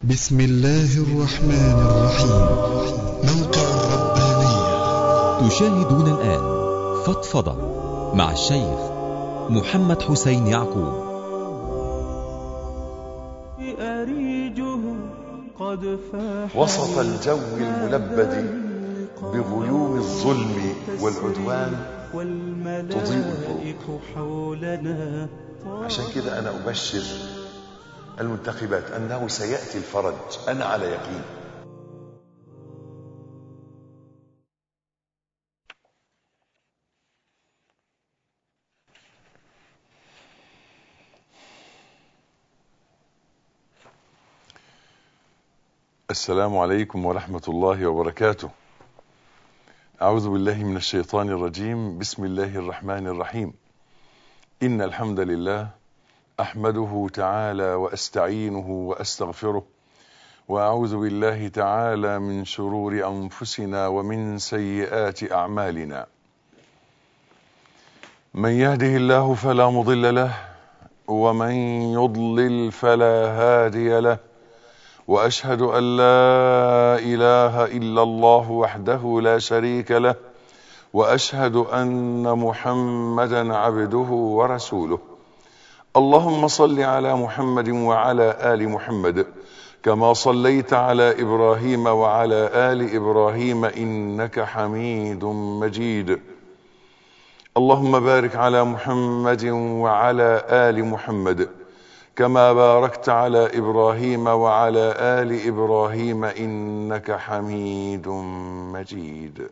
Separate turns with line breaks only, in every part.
بسم الله الرحمن الرحيم موقع الربانية
تشاهدون الآن فضفضة مع الشيخ محمد حسين يعقوب
أريجه قد فاح
وسط الجو الملبد بغيوم الظلم والعدوان
والملائك حولنا
عشان كده أنا أبشر المنتخبات أنه سيأتي الفرج أنا على يقين السلام عليكم ورحمة الله وبركاته أعوذ بالله من الشيطان الرجيم بسم الله الرحمن الرحيم إن الحمد لله أحمده تعالى وأستعينه وأستغفره وأعوذ بالله تعالى من شرور أنفسنا ومن سيئات أعمالنا من يهده الله فلا مضل له ومن يضلل فلا هادي له واشهد ان لا اله الا الله وحده لا شريك له واشهد ان محمدا عبده ورسوله اللهم صل على محمد وعلى ال محمد كما صليت على ابراهيم وعلى ال ابراهيم انك حميد مجيد اللهم بارك على محمد وعلى ال محمد كما باركت على ابراهيم وعلى ال ابراهيم انك حميد مجيد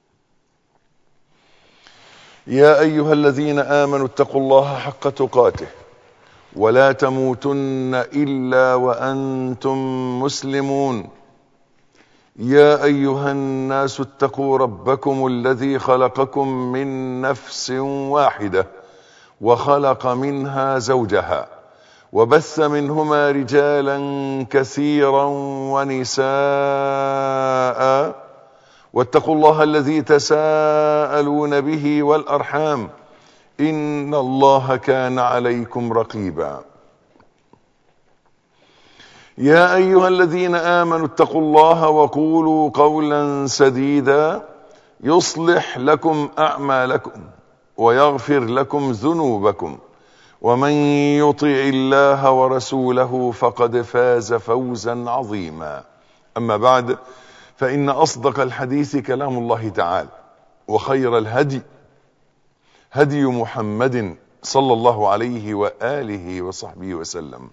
يا ايها الذين امنوا اتقوا الله حق تقاته ولا تموتن الا وانتم مسلمون يا ايها الناس اتقوا ربكم الذي خلقكم من نفس واحده وخلق منها زوجها وبث منهما رجالا كثيرا ونساء واتقوا الله الذي تساءلون به والارحام ان الله كان عليكم رقيبا يا ايها الذين امنوا اتقوا الله وقولوا قولا سديدا يصلح لكم اعمالكم ويغفر لكم ذنوبكم ومن يطع الله ورسوله فقد فاز فوزا عظيما اما بعد فان اصدق الحديث كلام الله تعالى وخير الهدي هدي محمد صلى الله عليه واله وصحبه وسلم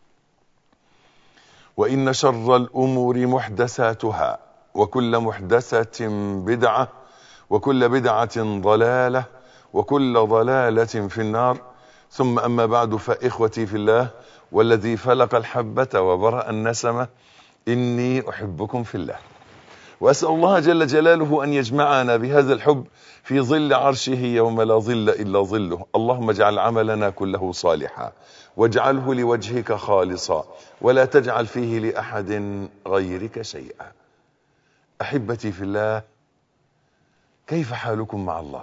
وان شر الامور محدثاتها وكل محدثه بدعه وكل بدعه ضلاله وكل ضلاله في النار ثم أما بعد فإخوتي في الله والذي فلق الحبة وبرأ النسمة إني أحبكم في الله وأسأل الله جل جلاله أن يجمعنا بهذا الحب في ظل عرشه يوم لا ظل إلا ظله اللهم اجعل عملنا كله صالحا واجعله لوجهك خالصا ولا تجعل فيه لأحد غيرك شيئا أحبتي في الله كيف حالكم مع الله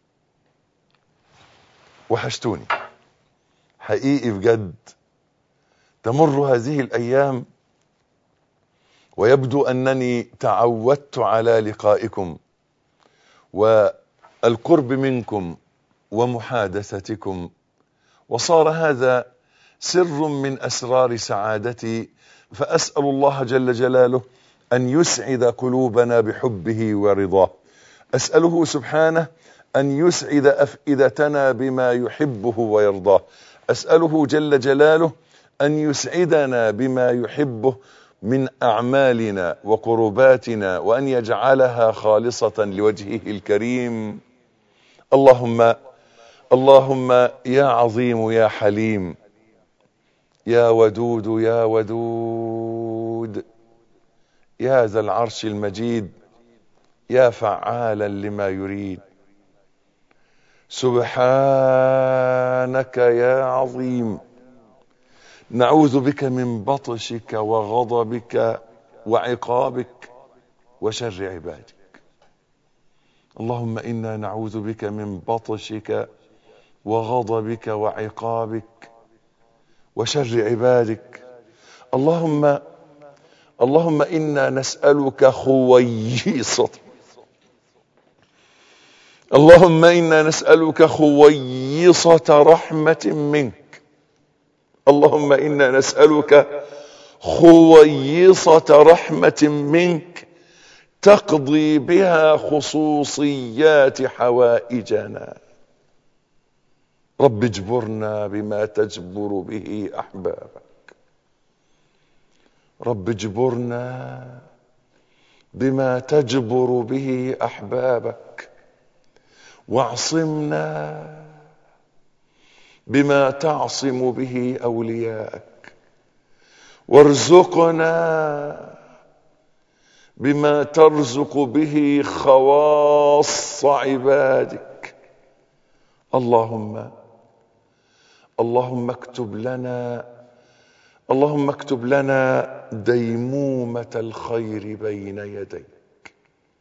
وحشتوني حقيقي بجد تمر هذه الايام ويبدو انني تعودت على لقائكم والقرب منكم ومحادثتكم وصار هذا سر من اسرار سعادتي فاسال الله جل جلاله ان يسعد قلوبنا بحبه ورضاه اساله سبحانه ان يسعد افئدتنا بما يحبه ويرضاه اساله جل جلاله ان يسعدنا بما يحبه من اعمالنا وقرباتنا وان يجعلها خالصه لوجهه الكريم اللهم اللهم يا عظيم يا حليم يا ودود يا ودود يا ذا العرش المجيد يا فعالا لما يريد سبحانك يا عظيم نعوذ بك من بطشك وغضبك وعقابك وشر عبادك اللهم انا نعوذ بك من بطشك وغضبك وعقابك وشر عبادك اللهم اللهم إنا نسألك خويصة اللهم إنا نسألك خويصة رحمة منك اللهم إنا نسألك خويصة رحمة منك تقضي بها خصوصيات حوائجنا رب اجبرنا بما تجبر به أحبابك رب اجبرنا بما تجبر به أحبابك واعصمنا بما تعصم به أولياءك وارزقنا بما ترزق به خواص عبادك اللهم اللهم اكتب لنا اللهم اكتب لنا ديمومة الخير بين يديك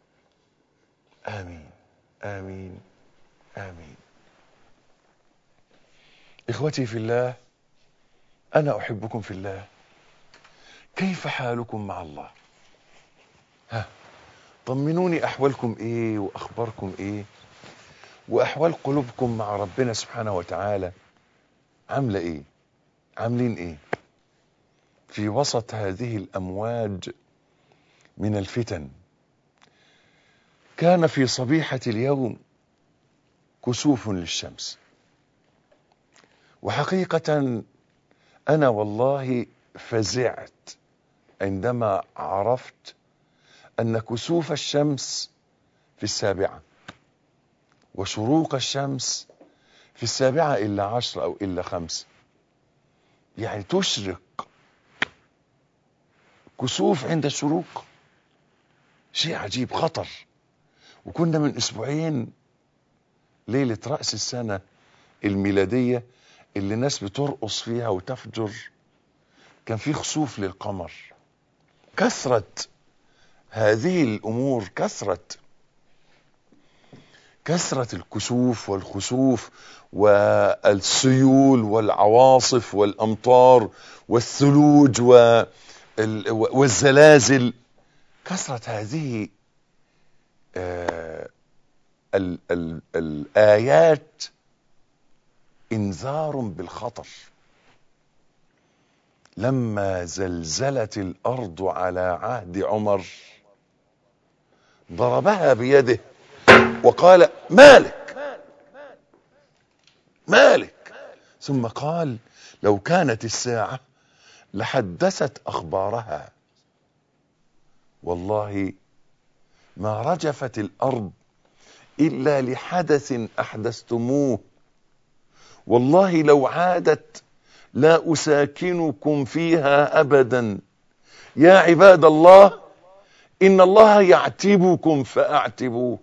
آمين آمين آمين إخوتي في الله أنا أحبكم في الله كيف حالكم مع الله ها طمنوني أحوالكم إيه وأخباركم إيه وأحوال قلوبكم مع ربنا سبحانه وتعالى عاملة إيه عاملين إيه في وسط هذه الأمواج من الفتن كان في صبيحة اليوم كسوف للشمس وحقيقة أنا والله فزعت عندما عرفت أن كسوف الشمس في السابعة وشروق الشمس في السابعة إلا عشر أو إلا خمس يعني تشرق كسوف عند الشروق شيء عجيب خطر وكنا من أسبوعين ليلة رأس السنة الميلادية اللي الناس بترقص فيها وتفجر كان في خسوف للقمر كثرة هذه الأمور كثرة كثرة الكسوف والخسوف والسيول والعواصف والأمطار والثلوج والزلازل كثرة هذه آه ال ال الآيات إنذار بالخطر لما زلزلت الأرض على عهد عمر ضربها بيده وقال مالك مالك ثم قال لو كانت الساعة لحدثت أخبارها والله ما رجفت الأرض إلا لحدث أحدثتموه والله لو عادت لا أساكنكم فيها أبدا يا عباد الله إن الله يعتبكم فأعتبوه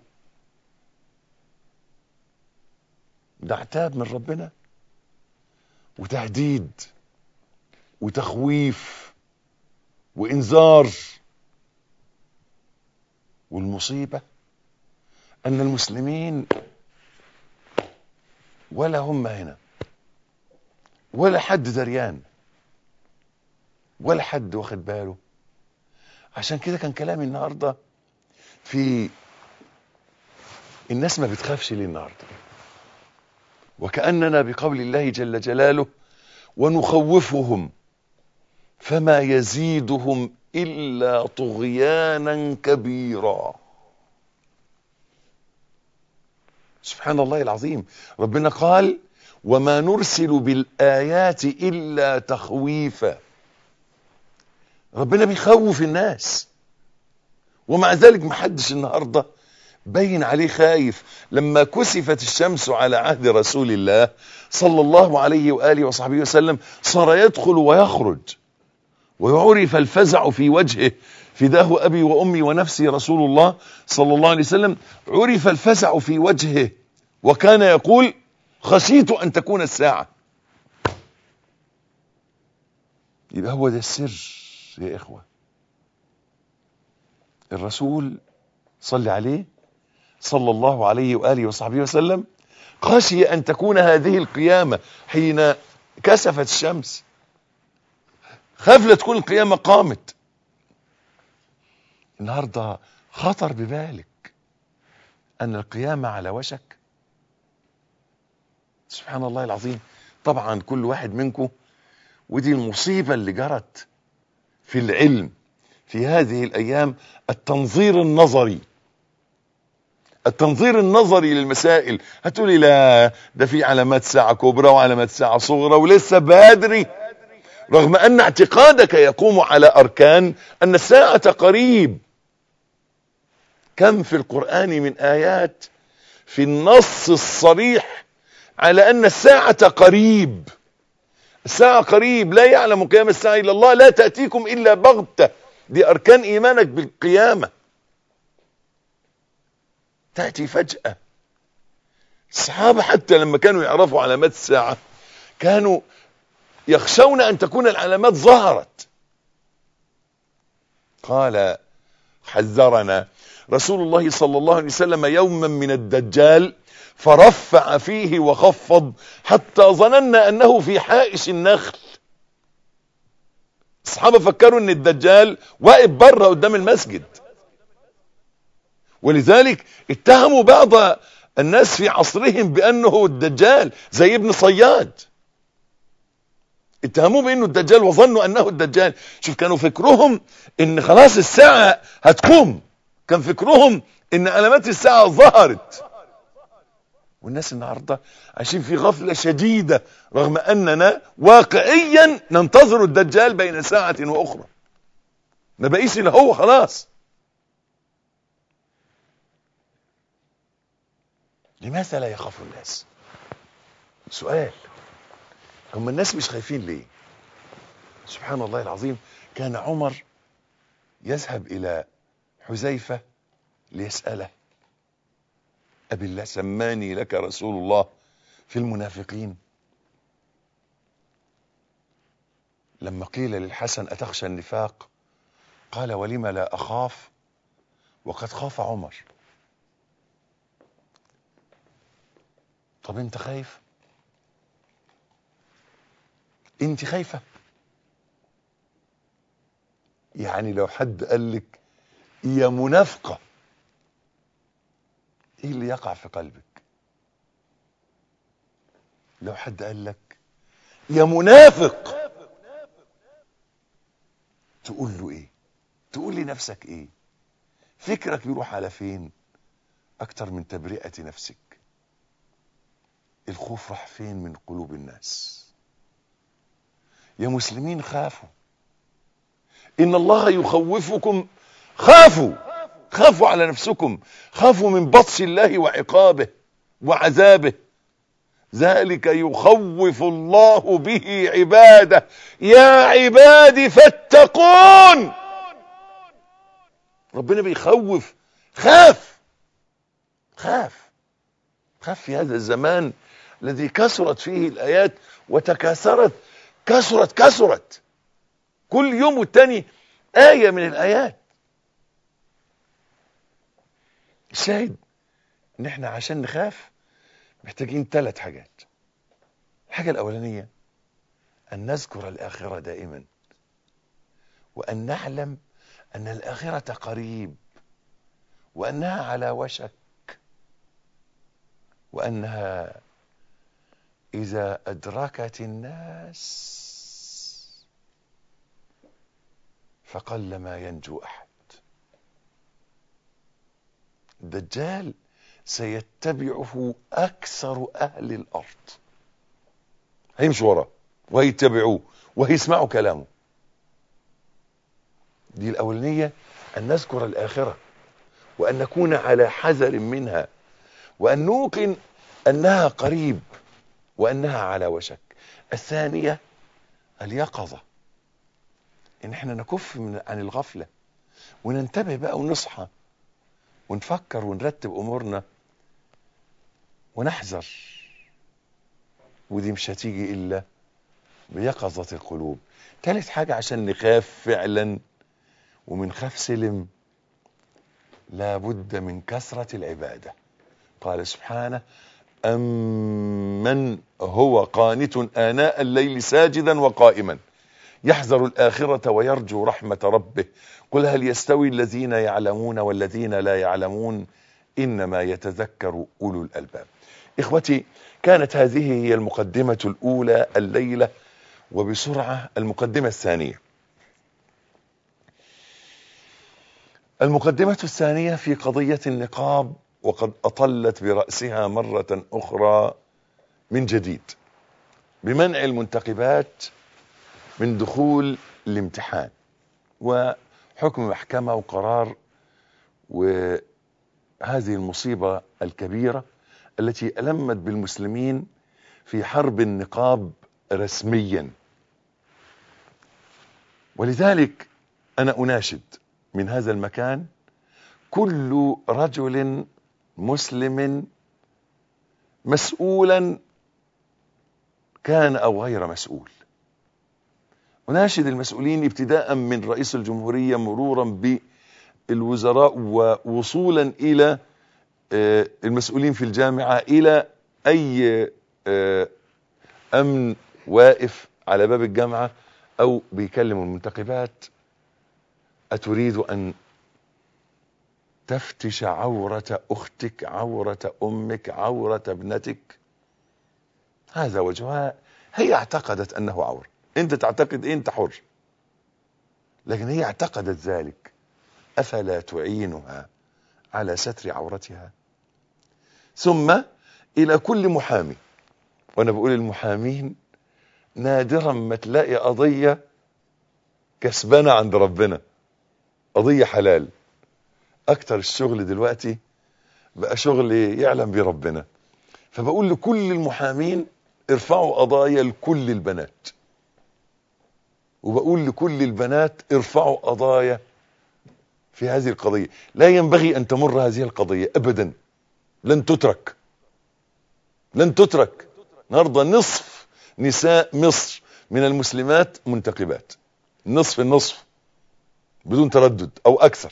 ده عتاب من ربنا وتهديد وتخويف وإنذار والمصيبة أن المسلمين ولا هم هنا ولا حد دريان ولا حد واخد باله عشان كده كان كلامي النهارده في الناس ما بتخافش ليه النهارده وكأننا بقول الله جل جلاله ونخوفهم فما يزيدهم إلا طغيانا كبيرا سبحان الله العظيم ربنا قال وما نرسل بالآيات إلا تخويفا ربنا بيخوف الناس ومع ذلك محدش النهاردة بين عليه خايف لما كسفت الشمس على عهد رسول الله صلى الله عليه وآله وصحبه وسلم صار يدخل ويخرج ويعرف الفزع في وجهه فداه أبي وأمي ونفسي رسول الله صلى الله عليه وسلم عرف الفزع في وجهه وكان يقول خشيت أن تكون الساعة يبقى هو ده السر يا إخوة الرسول صلى عليه صلى الله عليه وآله وصحبه وسلم خشي أن تكون هذه القيامة حين كسفت الشمس خاف لا تكون القيامة قامت النهاردة خطر ببالك أن القيامة على وشك سبحان الله العظيم طبعا كل واحد منكم ودي المصيبة اللي جرت في العلم في هذه الأيام التنظير النظري التنظير النظري للمسائل هتقولي لا ده في علامات ساعة كبرى وعلامات ساعة صغرى ولسه بدري رغم أن اعتقادك يقوم على أركان أن الساعة قريب كم في القرآن من آيات في النص الصريح على أن الساعة قريب الساعة قريب لا يعلم قيام الساعة إلا الله لا تأتيكم إلا بغتة دي أركان إيمانك بالقيامة تأتي فجأة الصحابة حتى لما كانوا يعرفوا علامات الساعة كانوا يخشون أن تكون العلامات ظهرت قال حذرنا رسول الله صلى الله عليه وسلم يوما من الدجال فرفع فيه وخفض حتى ظننا أنه في حائش النخل الصحابة فكروا أن الدجال واقف بره قدام المسجد ولذلك اتهموا بعض الناس في عصرهم بأنه الدجال زي ابن صياد اتهموه بانه الدجال وظنوا انه الدجال شوف كانوا فكرهم ان خلاص الساعة هتقوم كان فكرهم ان علامات الساعة ظهرت والناس النهاردة عايشين في غفلة شديدة رغم اننا واقعيا ننتظر الدجال بين ساعة واخرى ما بقيش الا هو خلاص لماذا لا يخاف الناس سؤال هم الناس مش خايفين ليه سبحان الله العظيم كان عمر يذهب الى حذيفة ليسأله أبي الله سماني لك رسول الله في المنافقين لما قيل للحسن أتخشى النفاق قال ولم لا أخاف وقد خاف عمر طب انت خايف انت خايفة يعني لو حد قال لك يا منافقة ايه اللي يقع في قلبك لو حد قال لك يا منافق تقول له ايه تقول لنفسك ايه فكرك يروح على فين اكتر من تبرئة نفسك الخوف راح فين من قلوب الناس يا مسلمين خافوا ان الله يخوفكم خافوا خافوا على نفسكم خافوا من بطش الله وعقابه وعذابه ذلك يخوف الله به عباده يا عبادي فاتقون ربنا بيخوف خاف خاف خاف في هذا الزمان الذي كثرت فيه الآيات وتكاثرت كثرت كثرت كل يوم والتاني آية من الآيات الشاهد ان احنا عشان نخاف محتاجين ثلاث حاجات الحاجة الأولانية أن نذكر الآخرة دائما وأن نعلم أن الآخرة قريب وأنها على وشك وأنها إذا أدركت الناس فقل ما ينجو أحد الدجال سيتبعه أكثر أهل الأرض هيمشوا وراه وهيتبعوه وهيسمعوا كلامه دي الأولانية أن نذكر الآخرة وأن نكون على حذر منها وأن نوقن أنها قريب وأنها على وشك الثانية اليقظة إن احنا نكف من عن الغفلة وننتبه بقى ونصحى ونفكر ونرتب أمورنا ونحذر ودي مش هتيجي إلا بيقظة القلوب تالت حاجة عشان نخاف فعلا ومن خاف سلم لابد من كثرة العبادة قال سبحانه أمن هو قانت آناء الليل ساجدا وقائما يحذر الآخرة ويرجو رحمة ربه قل هل يستوي الذين يعلمون والذين لا يعلمون إنما يتذكر أولو الألباب إخوتي كانت هذه هي المقدمة الأولى الليلة وبسرعة المقدمة الثانية المقدمة الثانية في قضية النقاب وقد أطلت برأسها مرة أخرى من جديد بمنع المنتقبات من دخول الامتحان وحكم محكمة وقرار وهذه المصيبة الكبيرة التي ألمت بالمسلمين في حرب النقاب رسميا ولذلك أنا أناشد من هذا المكان كل رجل مسلم مسؤولا كان أو غير مسؤول أناشد المسؤولين ابتداء من رئيس الجمهورية مرورا بالوزراء ووصولا إلى المسؤولين في الجامعة إلى أي أمن واقف على باب الجامعة أو بيكلم المنتقبات أتريد أن تفتش عورة أختك عورة أمك عورة ابنتك هذا وجهها هي اعتقدت أنه عورة أنت تعتقد إيه أنت حر لكن هي اعتقدت ذلك أفلا تعينها على ستر عورتها ثم إلى كل محامي وأنا بقول المحامين نادرا ما تلاقي قضية كسبانة عند ربنا قضية حلال اكتر الشغل دلوقتي بقى شغل يعلم بيه ربنا فبقول لكل المحامين ارفعوا قضايا لكل البنات وبقول لكل البنات ارفعوا قضايا في هذه القضية لا ينبغي ان تمر هذه القضية ابدا لن تترك لن تترك النهارده نصف نساء مصر من المسلمات منتقبات نصف النصف بدون تردد او اكثر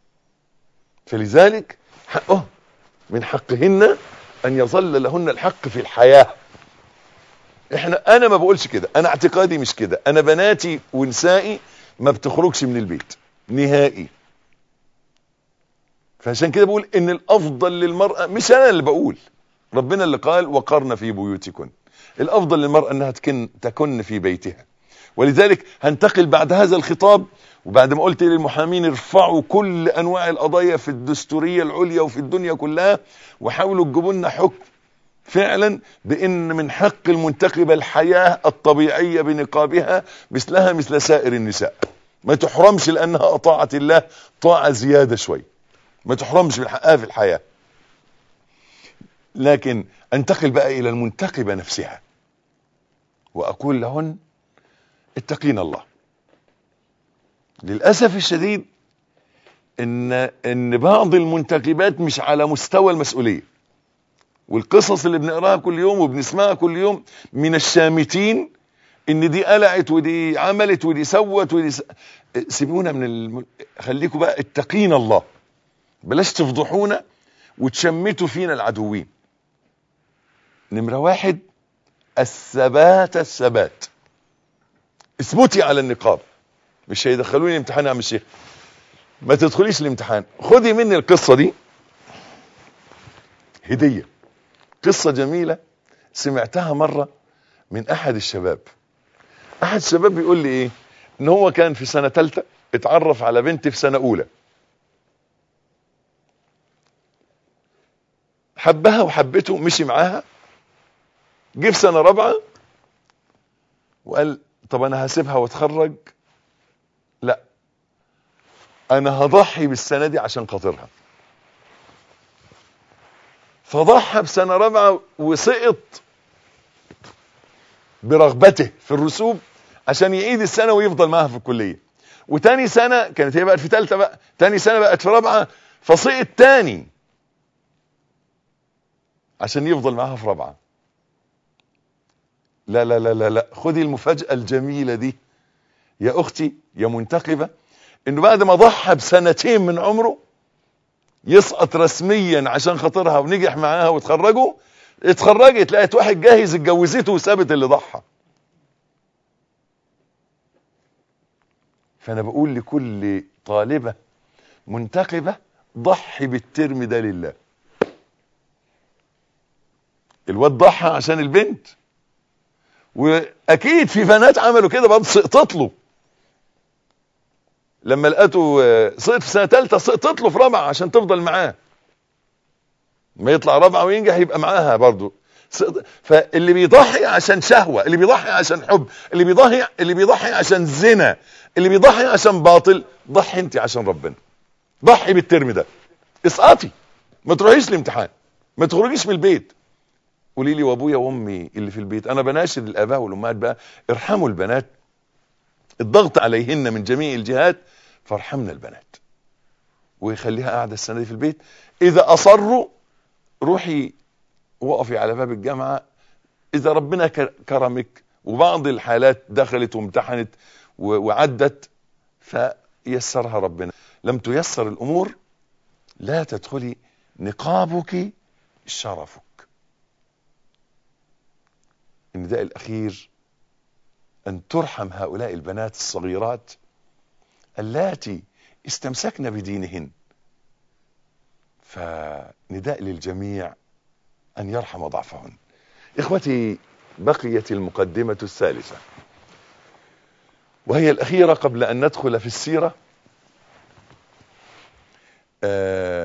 فلذلك حقه من حقهن ان يظل لهن الحق في الحياة احنا انا ما بقولش كده انا اعتقادي مش كده انا بناتي ونسائي ما بتخرجش من البيت نهائي فعشان كده بقول ان الافضل للمرأة مش انا اللي بقول ربنا اللي قال وقرن في بيوتكن الافضل للمرأة انها تكن, تكن في بيتها ولذلك هنتقل بعد هذا الخطاب وبعد ما قلت للمحامين ارفعوا كل انواع القضايا في الدستورية العليا وفي الدنيا كلها وحاولوا تجيبوا لنا حكم فعلا بان من حق المنتخبة الحياة الطبيعية بنقابها مثلها مثل سائر النساء ما تحرمش لانها اطاعت الله طاعة زيادة شوي ما تحرمش من حقها في الحياة لكن انتقل بقى الى المنتخبة نفسها واقول لهن اتقين الله للأسف الشديد ان ان بعض المنتخبات مش على مستوى المسؤولية والقصص اللي بنقراها كل يوم وبنسمعها كل يوم من الشامتين ان دي قلعت ودي عملت ودي سوت ودي س... سيبونا من الم... خليكم بقى اتقين الله بلاش تفضحونا وتشمتوا فينا العدوين نمرة واحد الثبات الثبات اثبتي على النقاب مش هيدخلوني الامتحان يا عم الشيخ ما تدخليش الامتحان خدي مني القصة دي هدية قصة جميلة سمعتها مرة من احد الشباب احد الشباب بيقول لي ايه ان هو كان في سنة تالتة اتعرف على بنت في سنة اولى حبها وحبته مشي معاها جه في سنة رابعة وقال طب انا هسيبها واتخرج لا انا هضحي بالسنة دي عشان خاطرها فضحى بسنة رابعة وسقط برغبته في الرسوب عشان يعيد السنة ويفضل معاها في الكلية وتاني سنة كانت هي بقت في تالتة بقى تاني سنة بقت في رابعة فسقط تاني عشان يفضل معاها في رابعة لا لا لا لا لا خدي المفاجأة الجميلة دي يا اختي يا منتقبة انه بعد ما ضحى بسنتين من عمره يسقط رسميا عشان خاطرها ونجح معاها وتخرجوا اتخرجت لقيت واحد جاهز اتجوزته وسابت اللي ضحى فانا بقول لكل طالبة منتقبة ضحي بالترم ده لله الواد ضحى عشان البنت واكيد في بنات عملوا كده برضه سقطت له لما لقيته آه، سقط في سنه ثالثه سقطت له في رابعه عشان تفضل معاه ما يطلع رابعه وينجح يبقى معاها برضه سقط- فاللي بيضحي عشان شهوه اللي بيضحي عشان حب اللي بيضحي اللي بيضحي عشان زنا اللي بيضحي عشان باطل ضحي انت عشان ربنا ضحي بالترم ده اسقطي ما تروحيش الامتحان ما تخرجيش من البيت قولي لي وابويا وامي اللي في البيت انا بناشد الاباء والامهات بقى ارحموا البنات الضغط عليهن من جميع الجهات فارحمنا البنات ويخليها قاعده السنه دي في البيت اذا اصروا روحي وقفي على باب الجامعه اذا ربنا كر- كرمك وبعض الحالات دخلت وامتحنت و- وعدت فيسرها ربنا لم تيسر الامور لا تدخلي نقابك شرفك النداء الأخير أن ترحم هؤلاء البنات الصغيرات اللاتي استمسكن بدينهن فنداء للجميع أن يرحم ضعفهن إخوتي بقيت المقدمة الثالثة وهي الأخيرة قبل أن ندخل في السيرة آه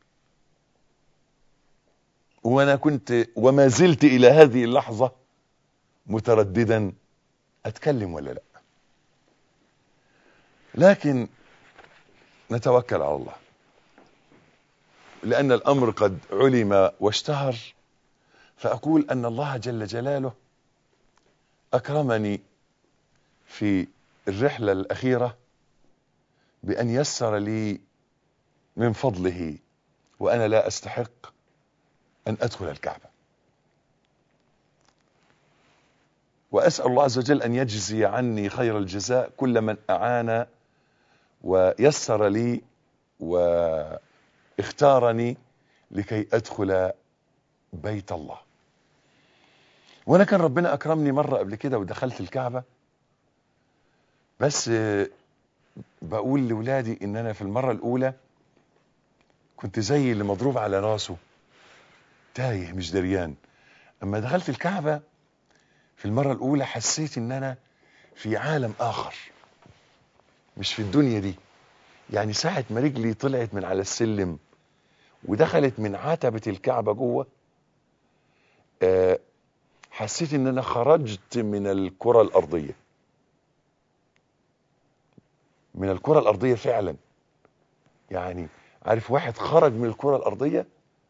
وأنا كنت وما زلت إلى هذه اللحظة مترددا اتكلم ولا لا لكن نتوكل على الله لان الامر قد علم واشتهر فاقول ان الله جل جلاله اكرمني في الرحله الاخيره بان يسر لي من فضله وانا لا استحق ان ادخل الكعبه وأسأل الله عز وجل أن يجزي عني خير الجزاء كل من أعان ويسر لي واختارني لكي أدخل بيت الله وأنا كان ربنا أكرمني مرة قبل كده ودخلت الكعبة بس آه، بقول لولادي إن أنا في المرة الأولى كنت زي اللي مضروب على راسه تايه مش دريان أما دخلت الكعبة في المرة الأولى حسيت إن أنا في عالم آخر مش في الدنيا دي يعني ساعة ما رجلي طلعت من على السلم ودخلت من عتبة الكعبة جوه آه حسيت إن أنا خرجت من الكرة الأرضية من الكرة الأرضية فعلا يعني عارف واحد خرج من الكرة الأرضية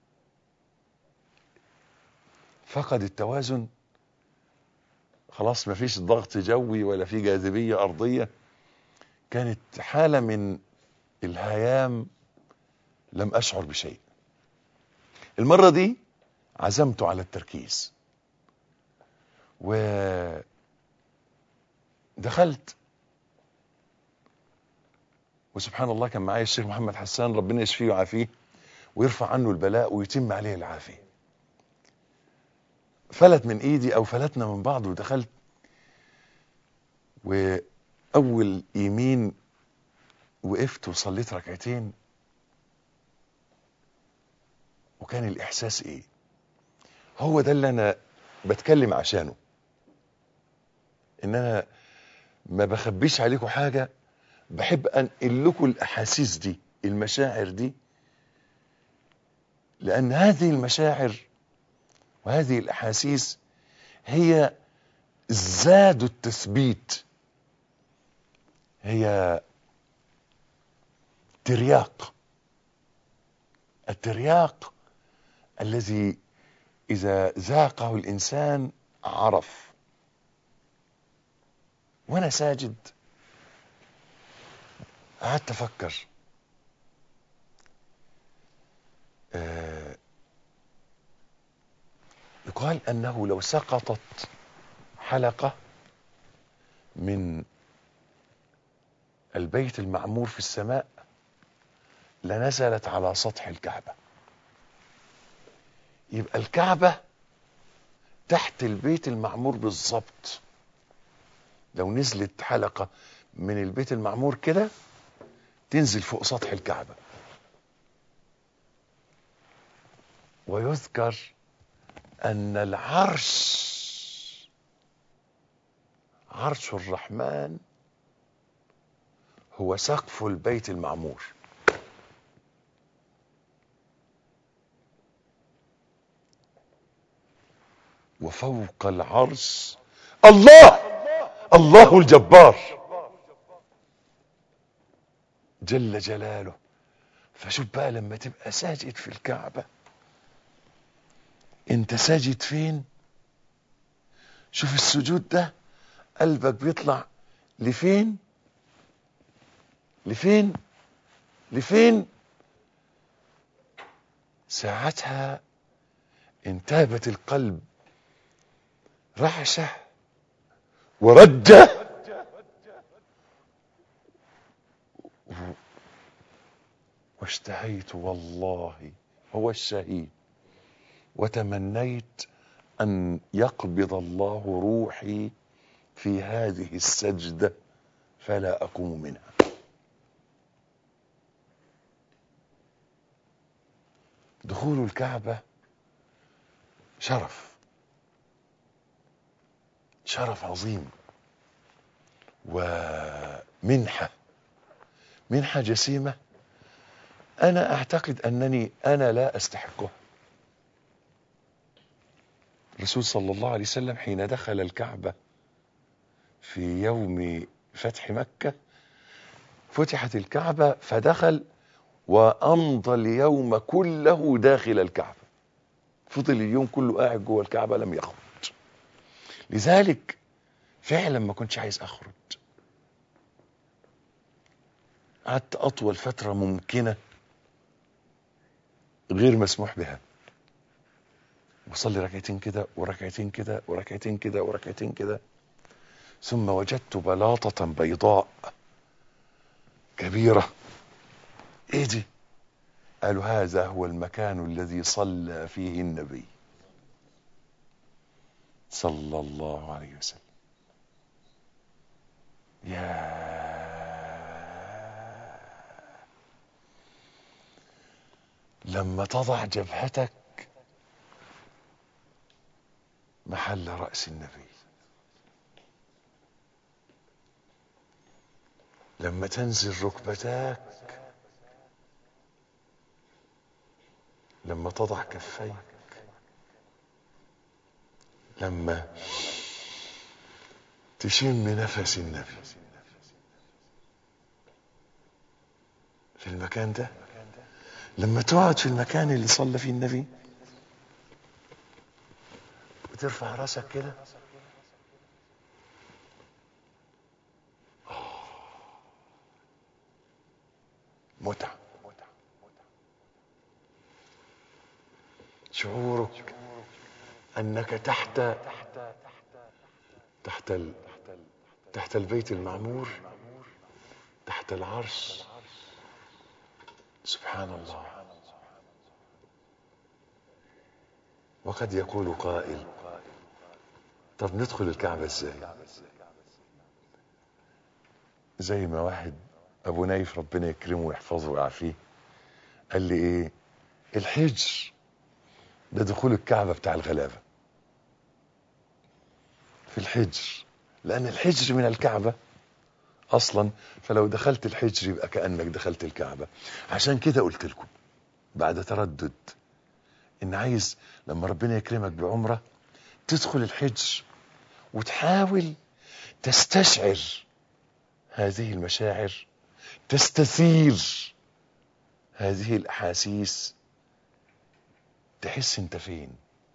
فقد التوازن خلاص ما فيش ضغط جوي ولا في جاذبية أرضية كانت حالة من الهيام لم أشعر بشيء المرة دي عزمت على التركيز ودخلت وسبحان الله كان معايا الشيخ محمد حسان ربنا يشفيه ويعافيه ويرفع عنه البلاء ويتم عليه العافيه فلت من ايدي او فلتنا من بعض ودخلت واول يمين وقفت وصليت ركعتين وكان الاحساس ايه هو ده اللي انا بتكلم عشانه ان انا ما بخبيش عليكم حاجه بحب انقل لكم الاحاسيس دي المشاعر دي لان هذه المشاعر وهذه الاحاسيس هي زاد التثبيت هي ترياق الترياق الذي اذا ذاقه الانسان عرف وانا ساجد قعدت افكر آه يقال انه لو سقطت حلقه من البيت المعمور في السماء لنزلت على سطح الكعبه يبقى الكعبه تحت البيت المعمور بالظبط لو نزلت حلقه من البيت المعمور كده تنزل فوق سطح الكعبة ويذكر أن العرش عرش الرحمن هو سقف البيت المعمور وفوق العرش الله الله الجبار جل جلاله فشوف بقى لما تبقى ساجد في الكعبة انت ساجد فين شوف السجود ده قلبك بيطلع لفين لفين لفين ساعتها انتابت القلب رعشة ورجة واشتهيت والله هو الشهيد وتمنيت أن يقبض الله روحي في هذه السجدة فلا أقوم منها دخول الكعبة شرف شرف عظيم ومنحة منحة جسيمة أنا أعتقد أنني أنا لا أستحقها الرسول صلى الله عليه وسلم حين دخل الكعبة في يوم فتح مكة فتحت الكعبة فدخل وأمضى اليوم كله داخل الكعبة فضل اليوم كله قاعد جوه الكعبة لم يخرج لذلك فعلا ما كنتش عايز أخرج قعدت أطول فترة ممكنة غير مسموح بها وصلي ركعتين كده وركعتين كده وركعتين كده وركعتين كده ثم وجدت بلاطة بيضاء كبيرة ايه دي قالوا هذا هو المكان الذي صلى فيه النبي صلى الله عليه وسلم يا لما تضع جبهتك محل رأس النبي لما تنزل ركبتاك لما تضع كفيك لما تشم نفس النبي في المكان ده لما تقعد في المكان اللي صلى فيه النبي وترفع راسك كده متعة شعورك انك تحت تحت ال... تحت البيت المعمور تحت العرش سبحان الله وقد يقول قائل طب ندخل الكعبة ازاي زي ما واحد ابو نايف ربنا يكرمه ويحفظه ويعافيه قال لي ايه الحجر ده دخول الكعبة بتاع الغلابة في الحجر لأن الحجر من الكعبة أصلا فلو دخلت الحجر يبقى كأنك دخلت الكعبة عشان كده قلت لكم بعد تردد إن عايز لما ربنا يكرمك بعمرة تدخل الحجر وتحاول تستشعر هذه المشاعر تستثير هذه الأحاسيس تحس انت فين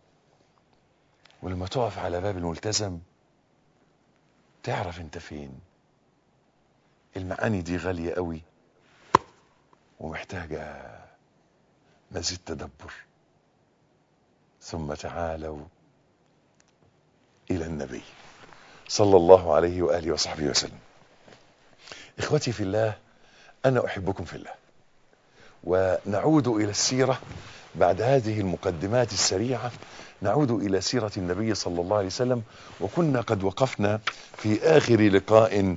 ولما تقف على باب الملتزم تعرف انت فين المعاني دي غالية قوي ومحتاجة مزيد تدبر ثم تعالوا إلى النبي صلى الله عليه وآله وصحبه وسلم إخوتي في الله أنا أحبكم في الله ونعود إلى السيرة بعد هذه المقدمات السريعة نعود إلى سيرة النبي صلى الله عليه وسلم وكنا قد وقفنا في آخر لقاء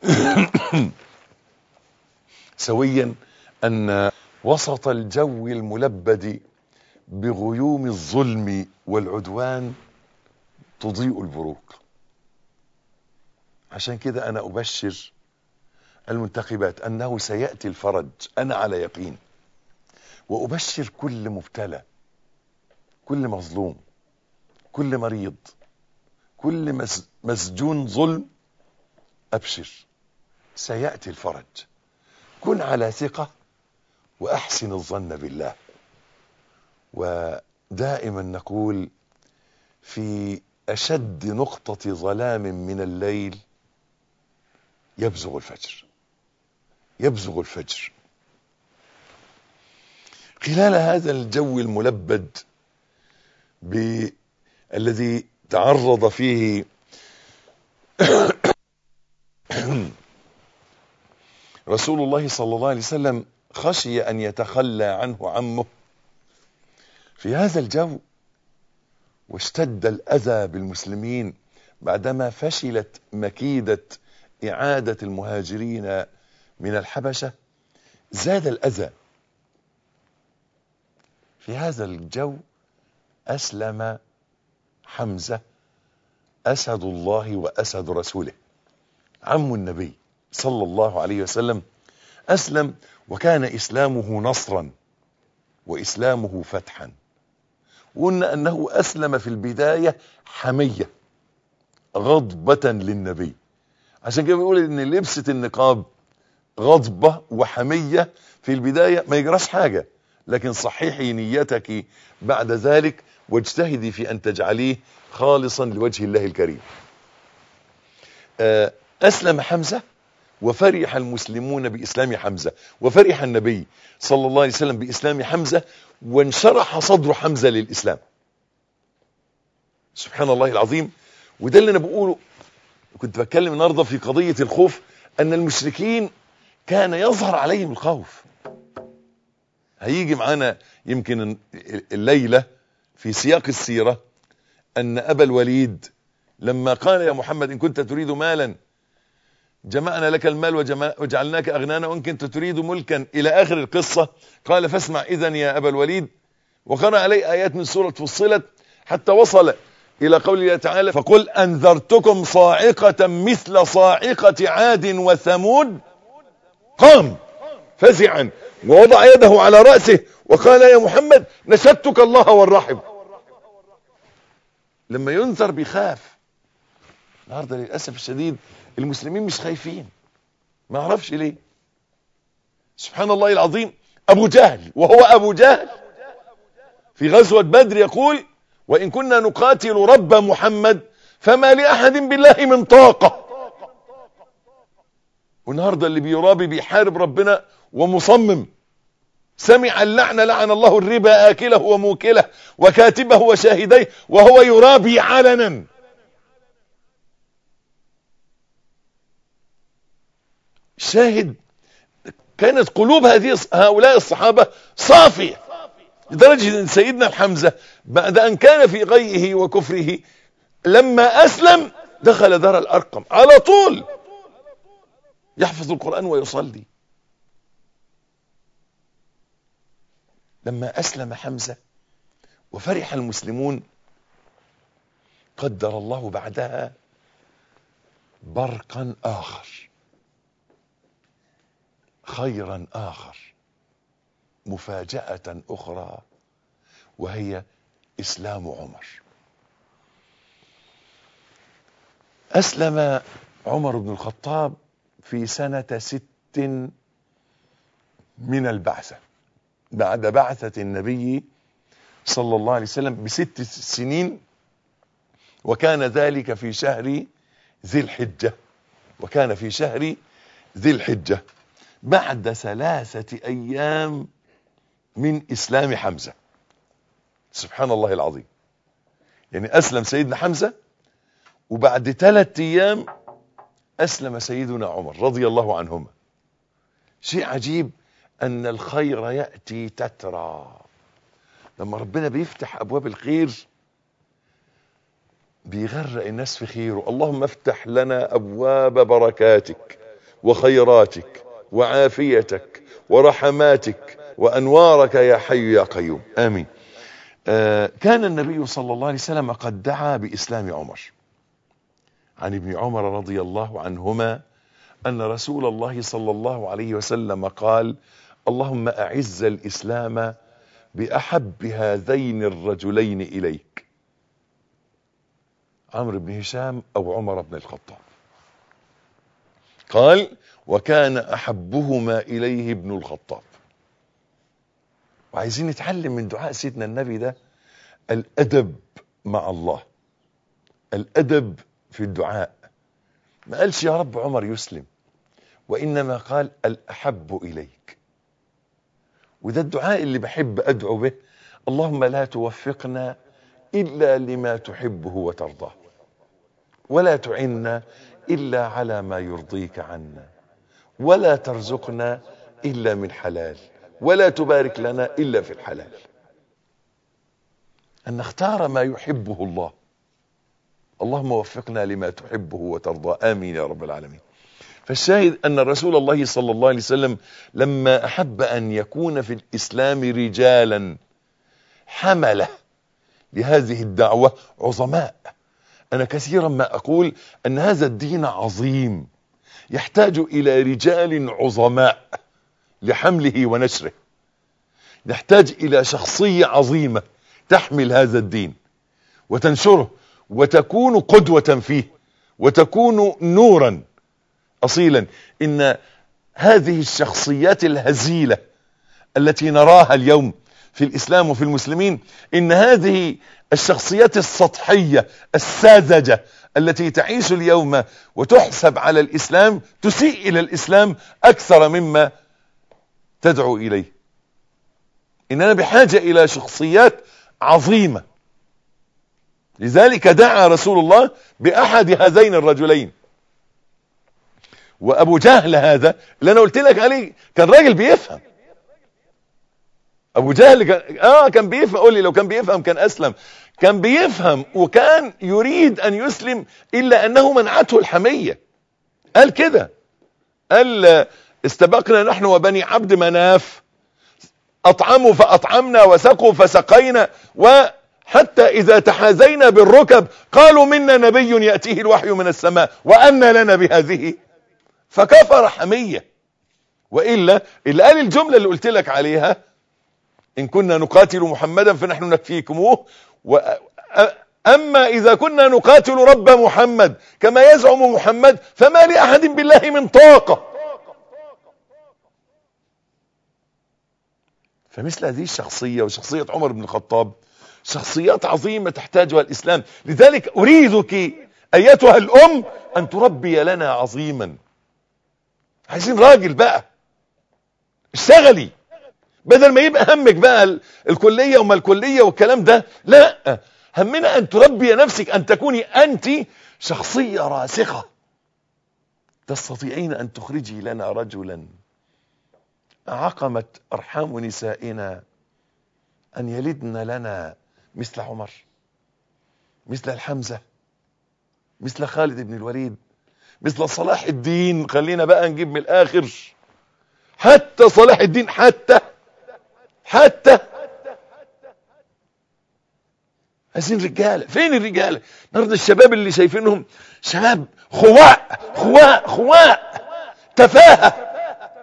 سويا أن وسط الجو الملبد بغيوم الظلم والعدوان تضيء البروق عشان كده أنا أبشر المنتخبات أنه سيأتي الفرج أنا على يقين وأبشر كل مبتلى كل مظلوم كل مريض كل مس- مسجون ظلم أبشر سيأتي الفرج كن على ثقة وأحسن الظن بالله ودائما نقول في أشد نقطة ظلام من الليل يبزغ الفجر يبزغ الفجر خلال هذا الجو الملبد ب- الذي تعرض فيه رسول الله صلى الله عليه وسلم خشي أن يتخلى عنه عمه في هذا الجو واشتد الأذى بالمسلمين بعدما فشلت مكيدة إعادة المهاجرين من الحبشة زاد الأذى في هذا الجو أسلم حمزة أسد الله وأسد رسوله عم النبي صلى الله عليه وسلم أسلم وكان إسلامه نصرا وإسلامه فتحا وقلنا أنه أسلم في البداية حمية غضبة للنبي عشان كده بيقول إن لبسة النقاب غضبة وحمية في البداية ما يجراش حاجة لكن صحيحي نيتك بعد ذلك واجتهدي في أن تجعليه خالصا لوجه الله الكريم آه، أسلم حمزة وفرح المسلمون بإسلام حمزة وفرح النبي صلى الله عليه وسلم بإسلام حمزة وانشرح صدر حمزة للإسلام سبحان الله العظيم وده اللي أنا بقوله كنت بتكلم النهاردة في قضية الخوف أن المشركين كان يظهر عليهم الخوف هيجي معانا يمكن الليلة في سياق السيرة أن أبا الوليد لما قال يا محمد إن كنت تريد مالا جمعنا لك المال وجمع وجعلناك أغنانا وإن كنت تريد ملكا إلى آخر القصة قال فاسمع إذن يا أبا الوليد وقرأ عليه آيات من سورة فصلت حتى وصل إلى قول الله تعالى فقل أنذرتكم صاعقة مثل صاعقة عاد وثمود قام فزعا ووضع يده على رأسه وقال يا محمد نشدتك الله والرحم لما ينذر بيخاف النهارده للاسف الشديد المسلمين مش خايفين ما اعرفش ليه سبحان الله العظيم ابو جهل وهو ابو جهل في غزوة بدر يقول وان كنا نقاتل رب محمد فما لاحد بالله من طاقة والنهارده اللي بيرابي بيحارب ربنا ومصمم سمع اللعن لعن الله الربا آكله وموكله وكاتبه وشاهديه وهو يرابي علنا شاهد كانت قلوب هذه هؤلاء الصحابة صافية لدرجة ان سيدنا الحمزة بعد ان كان في غيه وكفره لما اسلم دخل دار الارقم على طول يحفظ القرآن ويصلي لما أسلم حمزة وفرح المسلمون قدر الله بعدها برقا آخر خيرا آخر مفاجأة أخرى وهي إسلام عمر أسلم عمر بن الخطاب في سنة ست من البعثة بعد بعثة النبي صلى الله عليه وسلم بست سنين وكان ذلك في شهر ذي الحجة وكان في شهر ذي الحجة بعد ثلاثة أيام من إسلام حمزة سبحان الله العظيم يعني أسلم سيدنا حمزة وبعد ثلاثة أيام أسلم سيدنا عمر رضي الله عنهما شيء عجيب ان الخير يأتي تترى لما ربنا بيفتح ابواب الخير بيغرق الناس في خيره اللهم افتح لنا ابواب بركاتك وخيراتك وعافيتك ورحماتك وانوارك يا حي يا قيوم امين آه كان النبي صلى الله عليه وسلم قد دعا باسلام عمر عن ابن عمر رضي الله عنهما ان رسول الله صلى الله عليه وسلم قال اللهم اعز الاسلام باحب هذين الرجلين اليك عمرو بن هشام او عمر بن الخطاب قال وكان احبهما اليه ابن الخطاب وعايزين نتعلم من دعاء سيدنا النبي ده الادب مع الله الادب في الدعاء ما قالش يا رب عمر يسلم وانما قال الاحب اليك وده الدعاء اللي بحب ادعو به اللهم لا توفقنا الا لما تحبه وترضاه ولا تعنا الا على ما يرضيك عنا ولا ترزقنا الا من حلال ولا تبارك لنا الا في الحلال ان نختار ما يحبه الله اللهم وفقنا لما تحبه وترضى امين يا رب العالمين فالشاهد ان رسول الله صلى الله عليه وسلم لما احب ان يكون في الاسلام رجالا حمله لهذه الدعوه عظماء انا كثيرا ما اقول ان هذا الدين عظيم يحتاج الى رجال عظماء لحمله ونشره نحتاج الى شخصيه عظيمه تحمل هذا الدين وتنشره وتكون قدوه فيه وتكون نورا اصيلا ان هذه الشخصيات الهزيله التي نراها اليوم في الاسلام وفي المسلمين ان هذه الشخصيات السطحيه الساذجه التي تعيش اليوم وتحسب على الاسلام تسيء الى الاسلام اكثر مما تدعو اليه اننا بحاجه الى شخصيات عظيمه لذلك دعا رسول الله باحد هذين الرجلين وابو جهل هذا اللي انا قلت لك عليه كان راجل بيفهم ابو جهل كان اه كان بيفهم قول لي لو كان بيفهم كان اسلم كان بيفهم وكان يريد ان يسلم الا انه منعته الحميه قال كده قال استبقنا نحن وبني عبد مناف اطعموا فاطعمنا وسقوا فسقينا وحتى اذا تحازينا بالركب قالوا منا نبي ياتيه الوحي من السماء وان لنا بهذه فكفر حميه والا اللي قال الجمله اللي قلت لك عليها ان كنا نقاتل محمدا فنحن نكفيكموه اما اذا كنا نقاتل رب محمد كما يزعم محمد فما لاحد بالله من طاقه فمثل هذه الشخصيه وشخصيه عمر بن الخطاب شخصيات عظيمه تحتاجها الاسلام لذلك اريدك ايتها الام ان تربي لنا عظيما عايزين راجل بقى اشتغلي بدل ما يبقى همك بقى الكلية وما الكلية والكلام ده لا همنا ان تربي نفسك ان تكوني انت شخصية راسخة تستطيعين ان تخرجي لنا رجلا عقمت ارحام نسائنا ان يلدن لنا مثل عمر مثل الحمزة مثل خالد بن الوليد مثل صلاح الدين خلينا بقى نجيب من الاخر حتى صلاح الدين حتى حتى عايزين رجاله فين الرجاله النهارده الشباب اللي شايفينهم شباب خواء خواء خواء تفاهه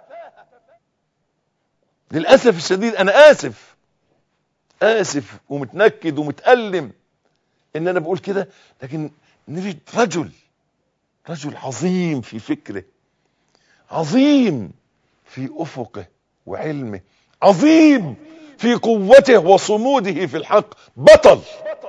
للاسف الشديد انا اسف اسف ومتنكد ومتالم ان انا بقول كده لكن نريد رجل رجل عظيم في فكره عظيم في افقه وعلمه عظيم في قوته وصموده في الحق بطل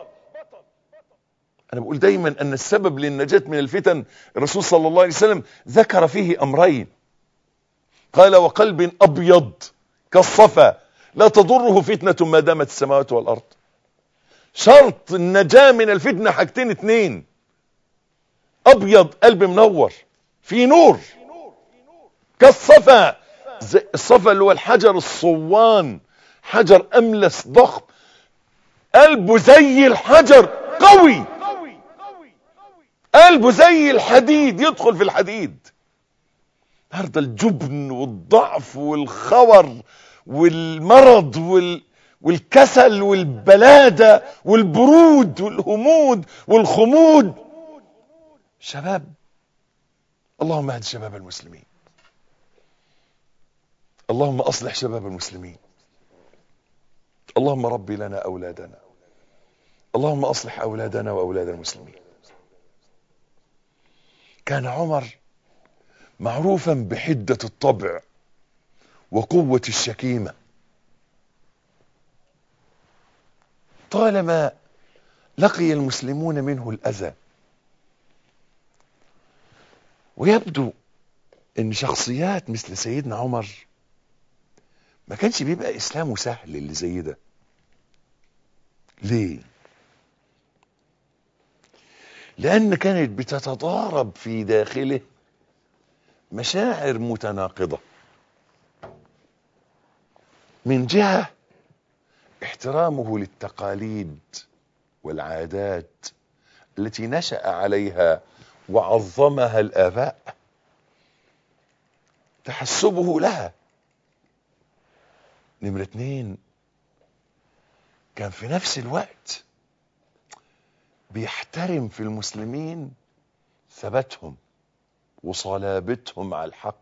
انا بقول دايما ان السبب للنجاة من الفتن الرسول صلى الله عليه وسلم ذكر فيه امرين قال وقلب ابيض كالصفا لا تضره فتنة ما دامت السماوات والارض شرط النجاة من الفتنة حاجتين اتنين ابيض قلب منور في نور كالصفا زي الصفا اللي هو الحجر الصوان حجر املس ضخم قلبه زي الحجر قوي قلبه زي الحديد يدخل في الحديد النهارده الجبن والضعف والخور والمرض وال والكسل والبلادة والبرود والهمود والخمود شباب اللهم اهد شباب المسلمين اللهم اصلح شباب المسلمين اللهم ربي لنا اولادنا اللهم اصلح اولادنا واولاد المسلمين كان عمر معروفا بحدة الطبع وقوة الشكيمة طالما لقي المسلمون منه الأذى ويبدو ان شخصيات مثل سيدنا عمر ما كانش بيبقى اسلامه سهل اللي زي ده ليه لان كانت بتتضارب في داخله مشاعر متناقضة من جهة احترامه للتقاليد والعادات التي نشأ عليها وعظمها الآباء تحسبه لها نمرة اتنين كان في نفس الوقت بيحترم في المسلمين ثباتهم وصلابتهم على الحق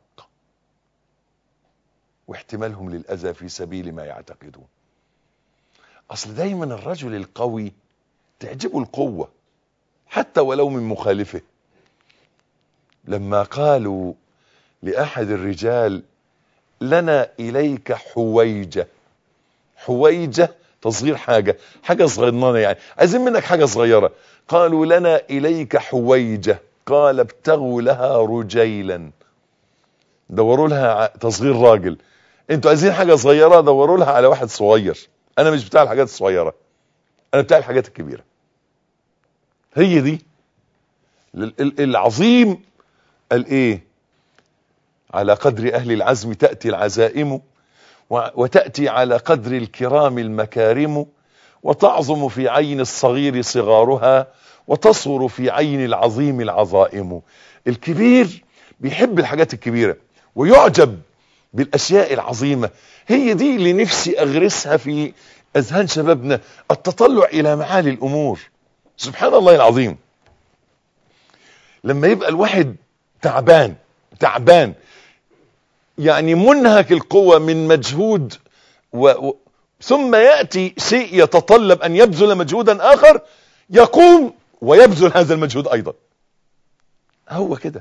واحتمالهم للأذى في سبيل ما يعتقدون أصل دايما الرجل القوي تعجبه القوة حتى ولو من مخالفه لما قالوا لأحد الرجال لنا إليك حويجة حويجة تصغير حاجة حاجة صغيرة يعني عايزين منك حاجة صغيرة قالوا لنا إليك حويجة قال ابتغوا لها رجيلا دوروا لها تصغير راجل انتوا عايزين حاجة صغيرة دوروا لها على واحد صغير انا مش بتاع الحاجات الصغيرة انا بتاع الحاجات الكبيرة هي دي العظيم قال ايه على قدر اهل العزم تأتي العزائم وتأتي على قدر الكرام المكارم وتعظم في عين الصغير صغارها وتصغر في عين العظيم العظائم الكبير بيحب الحاجات الكبيرة ويعجب بالأشياء العظيمة هي دي اللي نفسي أغرسها في أذهان شبابنا التطلع إلى معالي الأمور سبحان الله العظيم لما يبقى الواحد تعبان تعبان يعني منهك القوة من مجهود و... و... ثم يأتي شيء يتطلب أن يبذل مجهودا آخر يقوم ويبذل هذا المجهود أيضا هو كده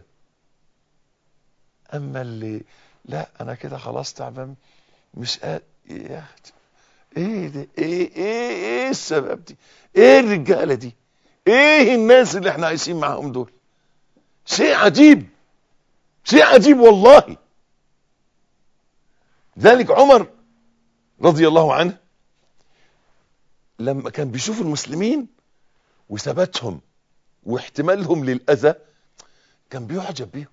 أما اللي لا أنا كده خلاص تعبان مش قادر يا ايه ده ايه ايه ايه السبب دي ايه الرجاله دي ايه الناس اللي احنا عايشين معاهم دول شيء عجيب شيء عجيب والله ذلك عمر رضي الله عنه لما كان بيشوف المسلمين وثباتهم واحتمالهم للأذى كان بيعجب بيهم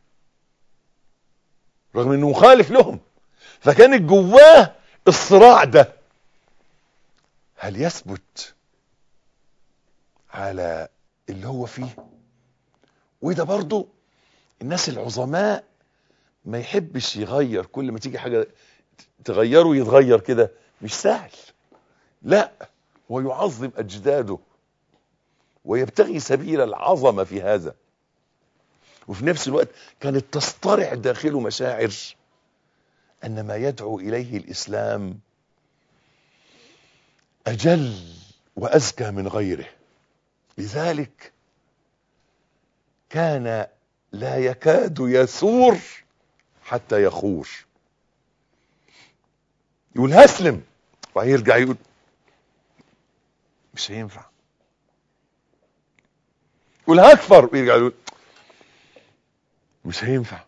رغم انه مخالف لهم فكانت جواه الصراع ده هل يثبت على اللي هو فيه وده برضو الناس العظماء ما يحبش يغير كل ما تيجي حاجة تغيره يتغير كده مش سهل لا هو يعظم أجداده ويبتغي سبيل العظمة في هذا وفي نفس الوقت كانت تصطرع داخله مشاعر أن ما يدعو إليه الإسلام أجل وأزكى من غيره لذلك كان لا يكاد يثور حتى يخور يقول هسلم وهيرجع يقول مش هينفع يقول هكفر ويرجع يقول مش هينفع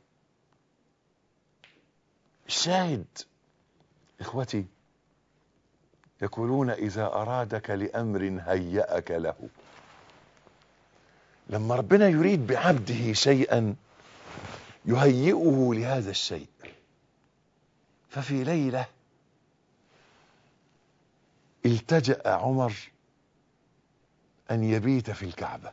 الشاهد اخوتي يقولون اذا ارادك لامر هيأك له لما ربنا يريد بعبده شيئا يهيئه لهذا الشيء ففي ليلة التجأ عمر أن يبيت في الكعبة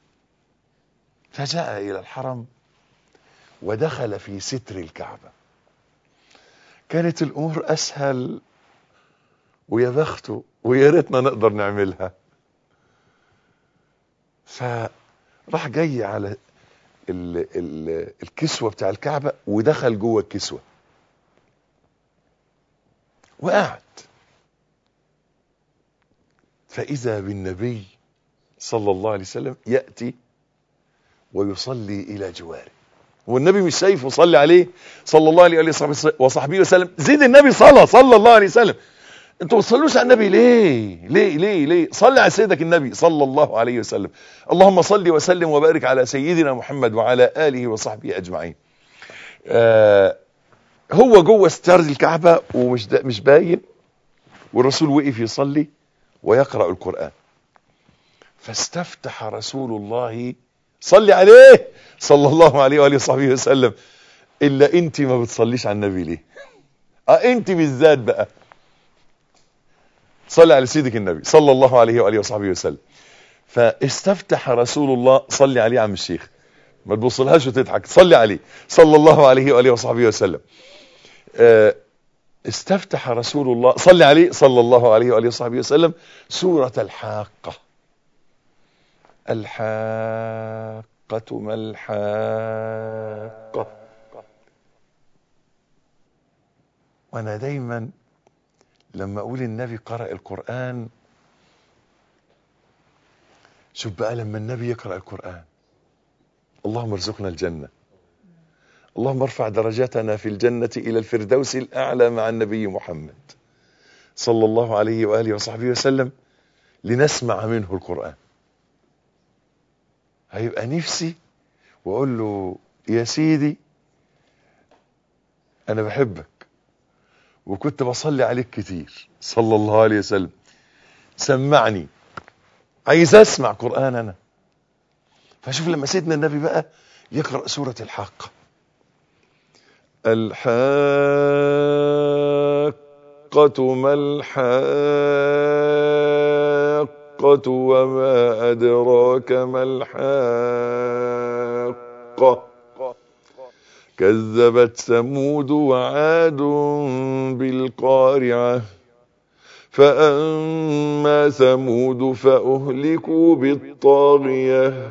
فجاء إلى الحرم ودخل في ستر الكعبة كانت الأمور أسهل ويا بخته ويا ريتنا نقدر نعملها فراح جاي على ال ال الكسوة بتاع الكعبة ودخل جوه الكسوة وقعد فإذا بالنبي صلى الله عليه وسلم يأتي ويصلي إلى جواره والنبي مش شايفه صلي عليه صلى الله عليه وصحبه وصحبه وسلم زيد النبي صلى صلى الله عليه وسلم انتوا ما تصلوش على النبي ليه ليه ليه ليه صلي على سيدك النبي صلى الله عليه وسلم اللهم صل وسلم وبارك على سيدنا محمد وعلى آله وصحبه أجمعين آه هو جوه ستار الكعبة ومش مش باين والرسول وقف يصلي ويقرأ القرآن فاستفتح رسول الله صلي عليه صلى الله عليه وآله وصحبه وسلم إلا أنت ما بتصليش على النبي ليه اه أنت بالذات بقى صلي على سيدك النبي صلى الله عليه وآله وصحبه وسلم فاستفتح رسول الله صلي عليه عم الشيخ ما تبصلهاش وتضحك صلي عليه صلى الله عليه وآله وصحبه وسلم اه استفتح رسول الله صلي عليه صلى الله عليه وآله وصحبه وسلم سورة الحاقة الحاقة ما الحاقة وانا دايما لما اقول النبي قرأ القرآن شوف بقى لما النبي يقرأ القرآن اللهم ارزقنا الجنة اللهم ارفع درجاتنا في الجنة إلى الفردوس الأعلى مع النبي محمد صلى الله عليه وآله وصحبه وسلم لنسمع منه القرآن هيبقى نفسي وأقول له يا سيدي أنا بحبك وكنت بصلي عليك كتير صلى الله عليه وسلم سمعني عايز اسمع قرآن انا فشوف لما سيدنا النبي بقى يقرأ سورة الحاقة الحاقة ما الحاقة وما أدراك ما الحاقة كذبت ثمود وعاد بالقارعة فأما ثمود فأهلكوا بالطاغية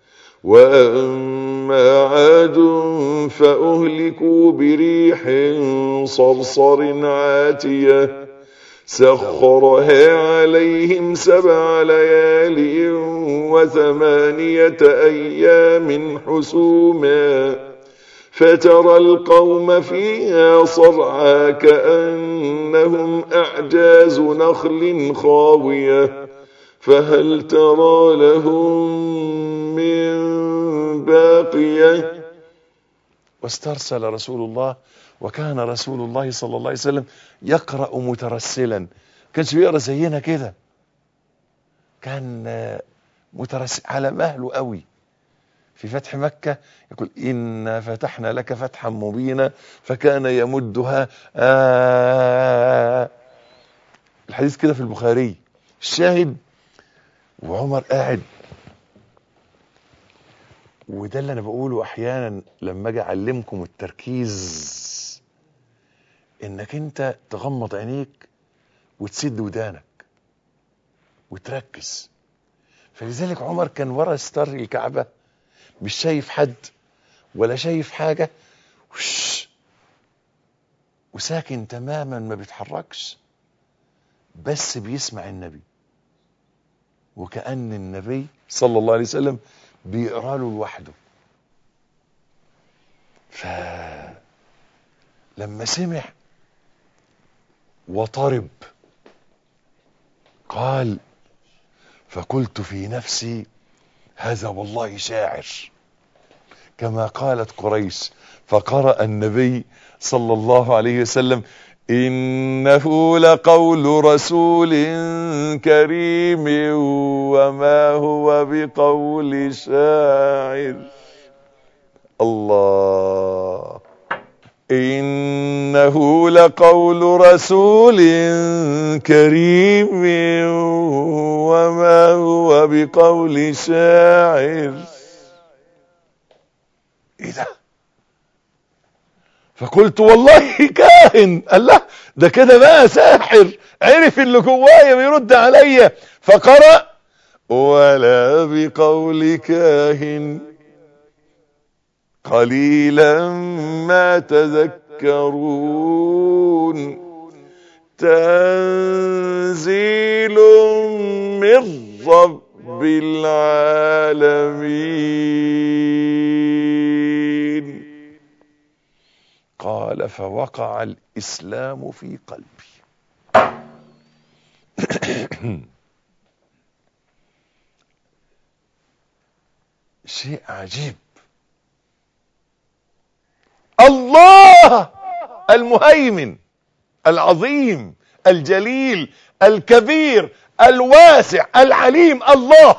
وأما عاد فأهلكوا بريح صرصر عاتية سخرها عليهم سبع ليال وثمانية أيام حسوما فترى القوم فيها صرعى كأنهم أعجاز نخل خاوية فهل ترى لهم من باقية واسترسل رسول الله وكان رسول الله صلى الله عليه وسلم يقرأ مترسلا كانش بيقرأ زينا كده كان مترسل على مهله قوي في فتح مكة يقول إنا فتحنا لك فتحا مبينا فكان يمدها آه الحديث كده في البخاري الشاهد وعمر قاعد وده اللي انا بقوله احيانا لما اجي اعلمكم التركيز انك انت تغمض عينيك وتسد ودانك وتركز فلذلك عمر كان ورا ستار الكعبه مش شايف حد ولا شايف حاجة وش وساكن تماما ما بيتحركش بس بيسمع النبي وكأن النبي صلى الله عليه وسلم بيقرا له لوحده ف لما سمع وطرب قال فقلت في نفسي هذا والله شاعر كما قالت قريش فقرأ النبي صلى الله عليه وسلم إنه لقول رسول كريم وما هو بقول شاعر الله إنه لقول رسول كريم وما هو بقول شاعر ايه ده فقلت والله كاهن قال لا ده كده بقى ساحر عرف اللي جوايا بيرد عليا فقرأ ولا بقول كاهن قليلا ما تذكرون تنزيل من رب العالمين قال فوقع الإسلام في قلبي شيء عجيب الله المهيمن العظيم الجليل الكبير الواسع العليم الله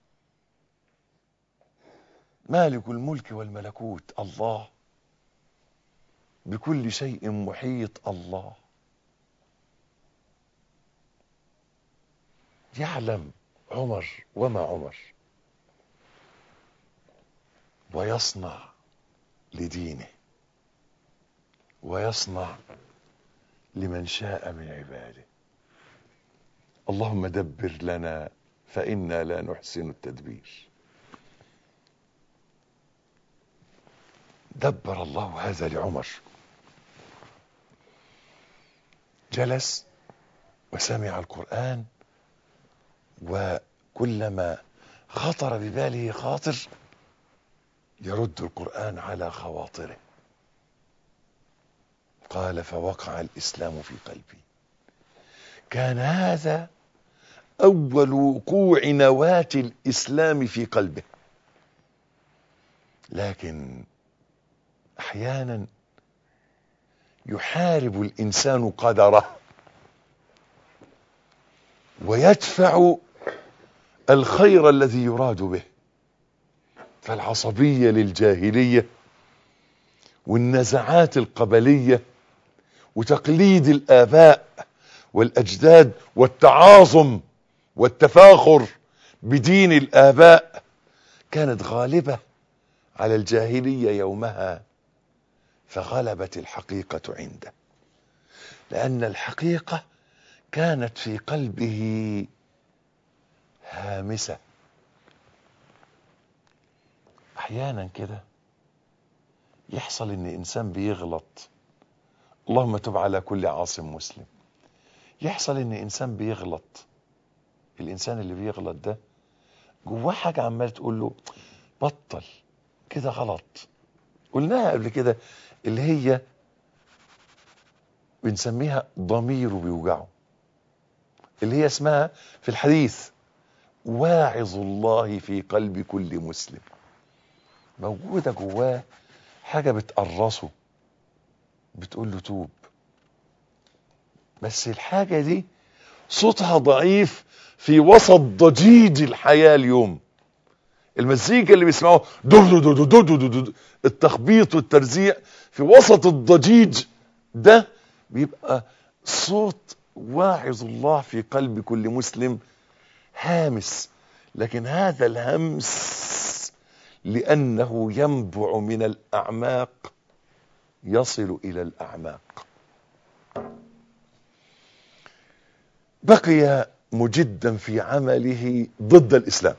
مالك الملك والملكوت الله بكل شيء محيط الله يعلم عمر وما عمر ويصنع لدينه ويصنع لمن شاء من عباده اللهم دبر لنا فإنا لا نحسن التدبير دبر الله هذا لعمر جلس وسمع القرآن وكلما خطر بباله خاطر يرد القرآن على خواطره قال فوقع الإسلام في قلبي كان هذا أول وقوع نواة الإسلام في قلبه لكن أحيانا يحارب الإنسان قدره ويدفع الخير الذي يراد به فالعصبية للجاهلية والنزعات القبلية وتقليد الآباء والأجداد والتعاظم والتفاخر بدين الآباء كانت غالبة على الجاهلية يومها فغلبت الحقيقة عنده لأن الحقيقة كانت في قلبه هامسة أحيانا كده يحصل إن إنسان بيغلط اللهم تب على كل عاصم مسلم يحصل إن إنسان بيغلط الإنسان اللي بيغلط ده جواه حاجة عمال تقول له بطل كده غلط قلناها قبل كده اللي هي بنسميها ضميره بيوجعه اللي هي اسمها في الحديث واعظ الله في قلب كل مسلم موجودة جواه حاجة بتقرصه بتقول له توب بس الحاجة دي صوتها ضعيف في وسط ضجيج الحياة اليوم المزيكا اللي بيسمعوها دو دو دو دو دو دو دو التخبيط والترزيع في وسط الضجيج ده بيبقى صوت واعظ الله في قلب كل مسلم هامس لكن هذا الهمس لأنه ينبع من الأعماق يصل إلى الأعماق بقي مجدا في عمله ضد الإسلام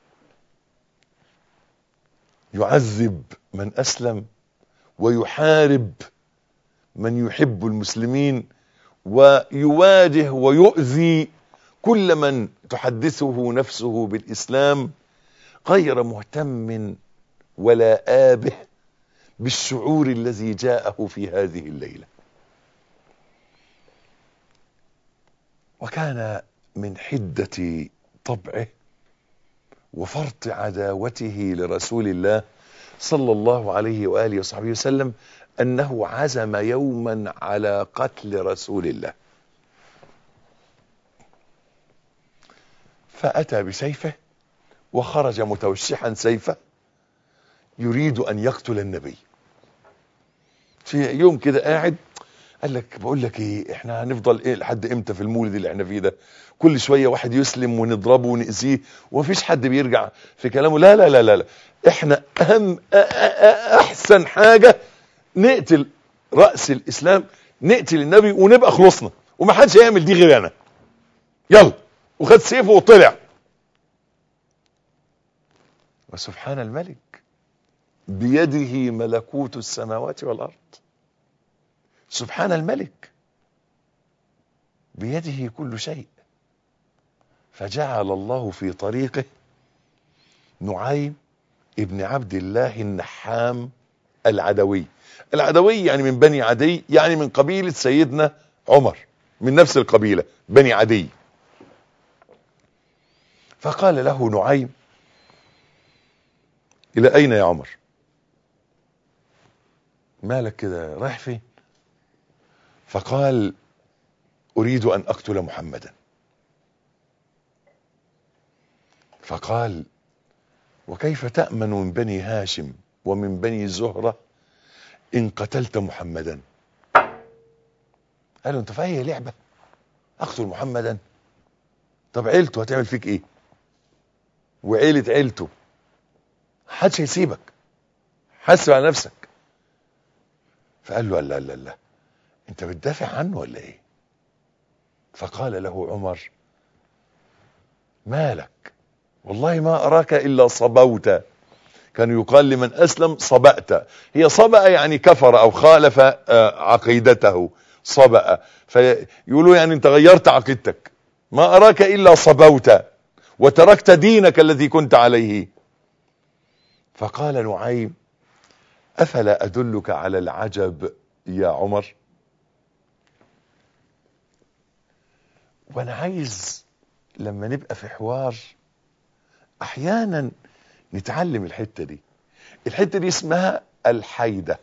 يعذب من أسلم ويحارب من يحب المسلمين ويواجه ويؤذي كل من تحدثه نفسه بالإسلام غير مهتم ولا آبه بالشعور الذي جاءه في هذه الليلة وكان من حدة طبعه وفرط عداوته لرسول الله صلى الله عليه وآله وصحبه وسلم أنه عزم يوما على قتل رسول الله فأتى بسيفه وخرج متوشحا سيفه يريد أن يقتل النبي في يوم كده قاعد قال لك بقول لك ايه احنا هنفضل ايه لحد امتى في المولد اللي احنا فيه ده كل شويه واحد يسلم ونضربه ونأذيه ومفيش حد بيرجع في كلامه لا لا لا لا, لا. احنا اهم أ- أ- أ- احسن حاجه نقتل راس الاسلام نقتل النبي ونبقى خلصنا ومحدش هيعمل دي غير انا يلا وخد سيفه وطلع وسبحان الملك بيده ملكوت السماوات والارض سبحان الملك بيده كل شيء فجعل الله في طريقه نعيم ابن عبد الله النحام العدوي العدوي يعني من بني عدي يعني من قبيلة سيدنا عمر من نفس القبيلة بني عدي فقال له نعيم إلى أين يا عمر مالك كده رايح فين فقال أريد أن أقتل محمدا فقال وكيف تأمن من بني هاشم ومن بني زهرة إن قتلت محمدا قالوا أنت في أي لعبة أقتل محمدا طب عيلته هتعمل فيك إيه وعيلة عيلته محدش هيسيبك حاسب على نفسك فقال له لا لا لا انت بتدافع عنه ولا ايه فقال له عمر مالك والله ما اراك الا صبوت كان يقال لمن اسلم صبأت هي صبأ يعني كفر او خالف آه، عقيدته صبأ فيقولوا يعني انت غيرت عقيدتك ما اراك الا صبوت وتركت دينك الذي كنت عليه فقال نعيم افلا ادلك على العجب يا عمر وانا عايز لما نبقى في حوار احيانا نتعلم الحتة دي الحتة دي اسمها الحيدة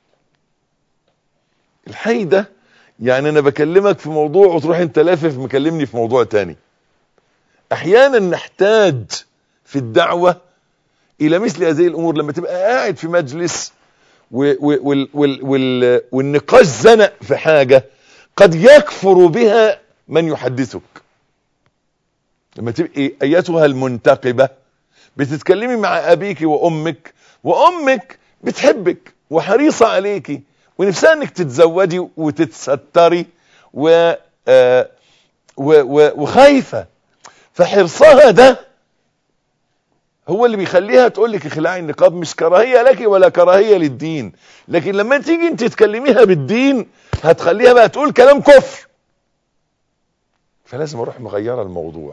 الحيدة يعني انا بكلمك في موضوع وتروح انت لافف مكلمني في موضوع تاني احيانا نحتاج في الدعوة الى مثل هذه الامور لما تبقى قاعد في مجلس و- و- وال وال وال والنقاش زنق في حاجة قد يكفر بها من يحدثك لما تبقي ايتها المنتقبة بتتكلمي مع ابيك وامك وامك بتحبك وحريصة عليكي ونفسها انك تتزوجي وتتستري و آه و و وخايفة فحرصها ده هو اللي بيخليها تقول لك اخلعي النقاب مش كراهية لك ولا كراهية للدين لكن لما تيجي انت تكلميها بالدين هتخليها بقى تقول كلام كفر فلازم اروح مغيرة الموضوع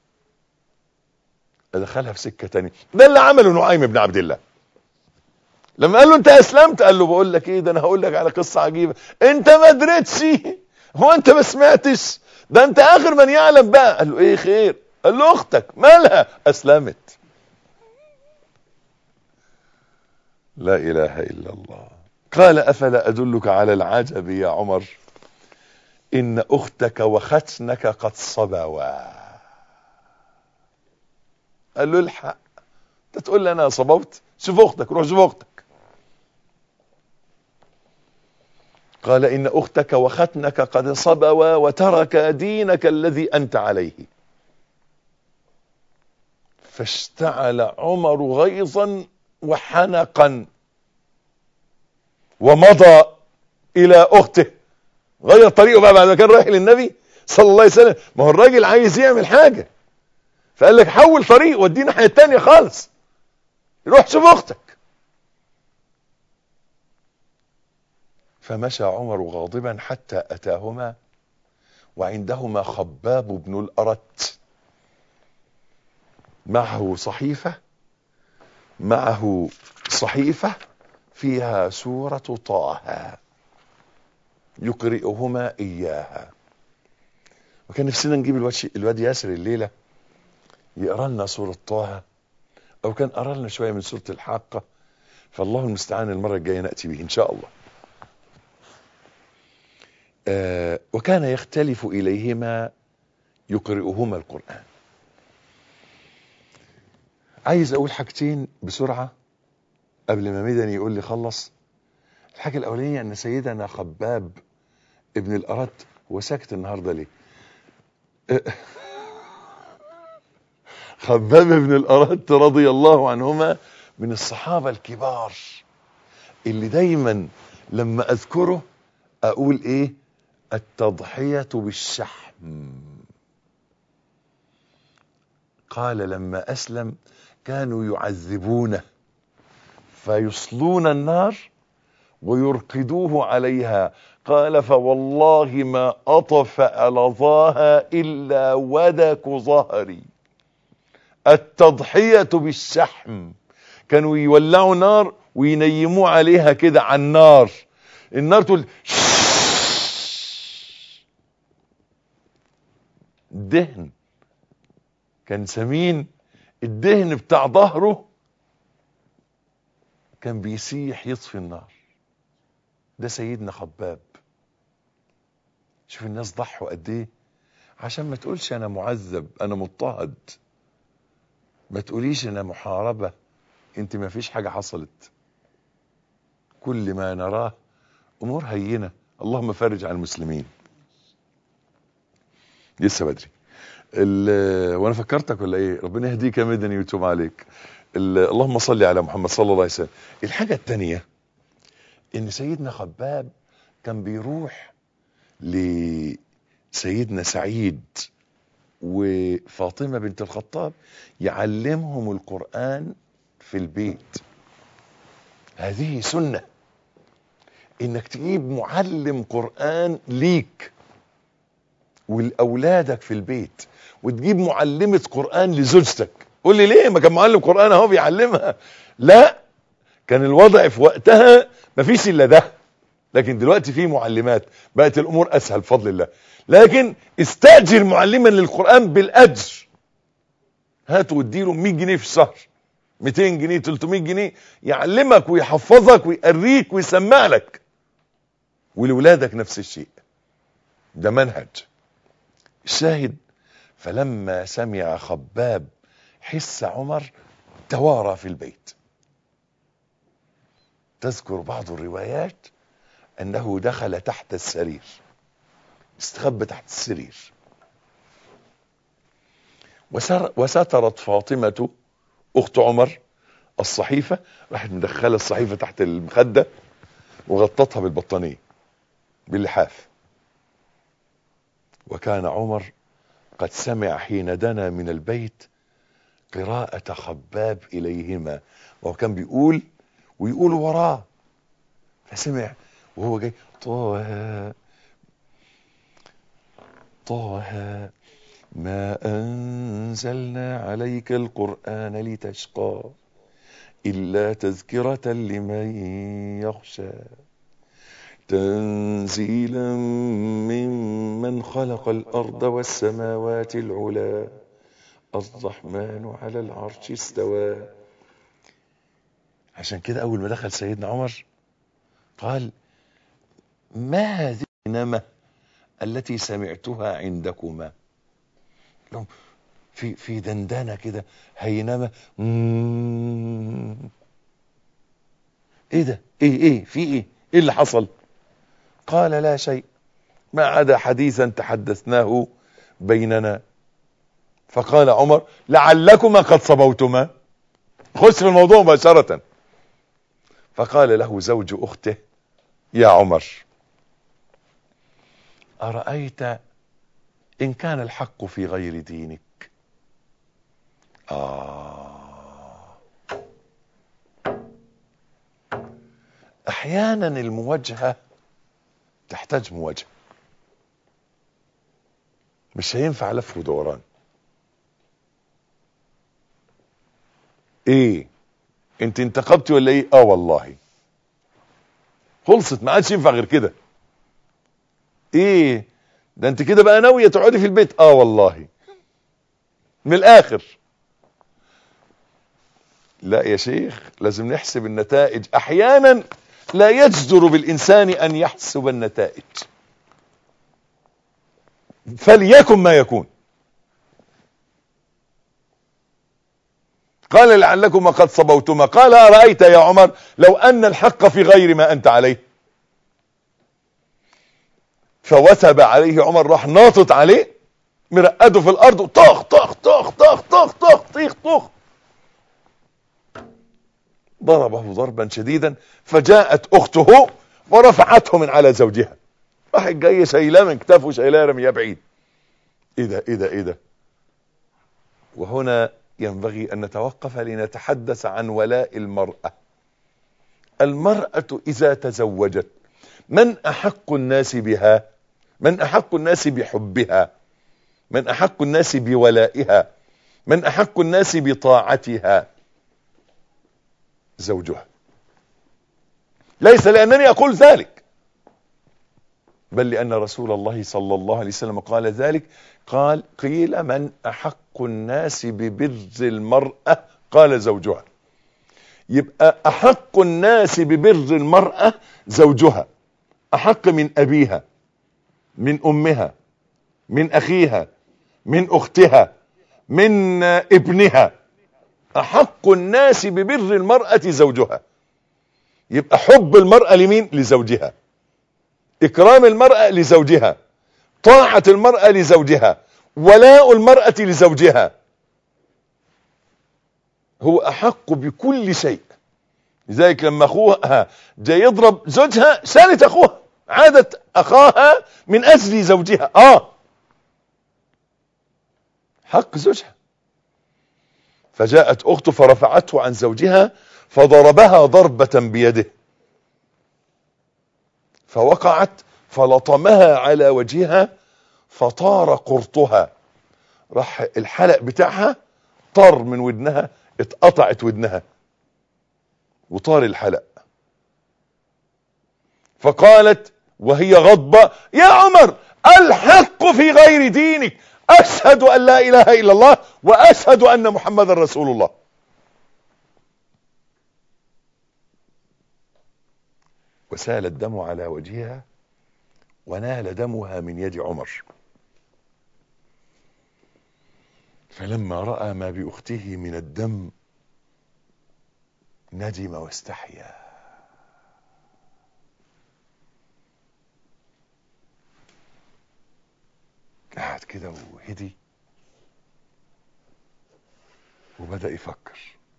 ادخلها في سكة تانية ده اللي عمله نعيم بن عبد الله لما قال له انت اسلمت قال له بقول لك ايه ده انا هقول لك على قصة عجيبة انت ما دريتش هو انت ما سمعتش ده انت اخر من يعلم بقى قال له ايه خير قال له اختك مالها اسلمت لا اله الا الله قال افلا ادلك على العجب يا عمر ان اختك وختنك قد صبوا قال له الحق انت تقول لي انا صبوت شوف اختك روح شوف اختك قال ان اختك وختنك قد صبوا وترك دينك الذي انت عليه فاشتعل عمر غيظا وحنقا ومضى الى اخته غير طريقه بقى بعد ما كان رايح للنبي صلى الله عليه وسلم ما هو الراجل عايز يعمل حاجه فقال لك حول طريق وديه الناحيه الثانيه خالص روح شوف اختك فمشى عمر غاضبا حتى اتاهما وعندهما خباب بن الارت معه صحيفه معه صحيفه فيها سوره طه يقرئهما اياها وكان نفسنا نجيب الواد الواد ياسر الليله يقرا لنا سوره طه او كان قرا لنا شويه من سوره الحاقه فالله المستعان المره الجايه ناتي به ان شاء الله آه وكان يختلف اليهما يقرئهما القران عايز اقول حاجتين بسرعه قبل ما مدني يقول لي خلص الحاجة الأولانية أن سيدنا خباب ابن الأرت هو ساكت النهاردة ليه خباب بن الأرت رضي الله عنهما من الصحابة الكبار اللي دايما لما أذكره أقول إيه التضحية بالشحم قال لما أسلم كانوا يعذبونه فيصلون النار ويرقدوه عليها قال فوالله ما أطفأ لظاها إلا ودك ظهري التضحية بالشحم كانوا يولعوا نار وينيموه عليها كده على النار النار تقول دهن كان سمين الدهن بتاع ظهره كان بيسيح يطفي النار ده سيدنا خباب شوف الناس ضحوا قد ايه عشان ما تقولش انا معذب انا مضطهد ما تقوليش انا محاربة انت ما فيش حاجة حصلت كل ما نراه امور هينة اللهم فرج عن المسلمين لسه بدري ال- وانا فكرتك ولا ايه ربنا يهديك يا مدني ويتوب عليك ال- اللهم صل على محمد صلى الله عليه وسلم الحاجة التانية ان سيدنا خباب كان بيروح لسيدنا سعيد وفاطمة بنت الخطاب يعلمهم القرآن في البيت هذه سنة انك تجيب معلم قرآن ليك ولأولادك في البيت وتجيب معلمة قرآن لزوجتك قول لي ليه ما كان معلم قرآن اهو بيعلمها لا كان الوضع في وقتها مفيش الا ده لكن دلوقتي في معلمات بقت الامور اسهل بفضل الله لكن استاجر معلما للقران بالاجر هاتوا واديله 100 جنيه في الشهر 200 جنيه 300 جنيه يعلمك ويحفظك ويقريك ويسمع لك ولولادك نفس الشيء ده منهج الشاهد فلما سمع خباب حس عمر توارى في البيت تذكر بعض الروايات انه دخل تحت السرير استخبى تحت السرير وسر وسترت فاطمة اخت عمر الصحيفة راحت مدخلة الصحيفة تحت المخدة وغطتها بالبطانية باللحاف وكان عمر قد سمع حين دنا من البيت قراءة خباب إليهما وهو كان بيقول ويقول وراه فسمع وهو جاي طه طه ما أنزلنا عليك القرآن لتشقى إلا تذكرة لمن يخشى تنزيلا ممن خلق الأرض والسماوات العلا الرحمن على العرش استوى عشان كده أول ما دخل سيدنا عمر قال ما هذه النمة التي سمعتها عندكما لهم في في دندنه كده هينمه مم. ايه ده ايه ايه في ايه ايه اللي حصل قال لا شيء ما عدا حديثا تحدثناه بيننا فقال عمر لعلكما قد صبوتما خش في الموضوع مباشرة فقال له زوج اخته يا عمر أرأيت إن كان الحق في غير دينك آه أحيانا المواجهة تحتاج مواجهة مش هينفع لف ودوران ايه انت انتقبتي ولا ايه اه والله خلصت ما عادش ينفع غير كده ايه ده انت كده بقى ناويه تقعدي في البيت اه والله من الاخر لا يا شيخ لازم نحسب النتائج احيانا لا يجدر بالانسان ان يحسب النتائج فليكن ما يكون قال لعلكما قد صبوتما قال أرأيت يا عمر لو أن الحق في غير ما أنت عليه فوثب عليه عمر راح ناطط عليه مرقده في الارض وطخ طخ طخ طخ طخ طخ طيخ طخ ضربه ضربا شديدا فجاءت اخته ورفعته من على زوجها راح جاي شايلاه من كتافه شايلاه رميه بعيد ايه ده ايه ده ايه ده وهنا ينبغي ان نتوقف لنتحدث عن ولاء المرأة المرأة اذا تزوجت من احق الناس بها من احق الناس بحبها من احق الناس بولائها من احق الناس بطاعتها زوجها ليس لانني اقول ذلك بل لان رسول الله صلى الله عليه وسلم قال ذلك قال قيل من احق الناس ببر المرأة قال زوجها يبقى احق الناس ببر المرأة زوجها احق من ابيها من امها من اخيها من اختها من ابنها احق الناس ببر المرأة زوجها يبقى حب المرأة لمين لزوجها اكرام المرأة لزوجها طاعة المرأة لزوجها ولاء المرأة لزوجها هو احق بكل شيء لذلك لما اخوها جاي يضرب زوجها شالت اخوها عادت اخاها من اجل زوجها اه حق زوجها فجاءت اخته فرفعته عن زوجها فضربها ضربة بيده فوقعت فلطمها على وجهها فطار قرطها راح الحلق بتاعها طار من ودنها اتقطعت ودنها وطار الحلق فقالت وهي غضبة يا عمر الحق في غير دينك اشهد ان لا اله الا الله واشهد ان محمد رسول الله وسال الدم على وجهها ونال دمها من يد عمر فلما راى ما باخته من الدم ندم واستحيا قعد كده وهدي وبدأ يفكر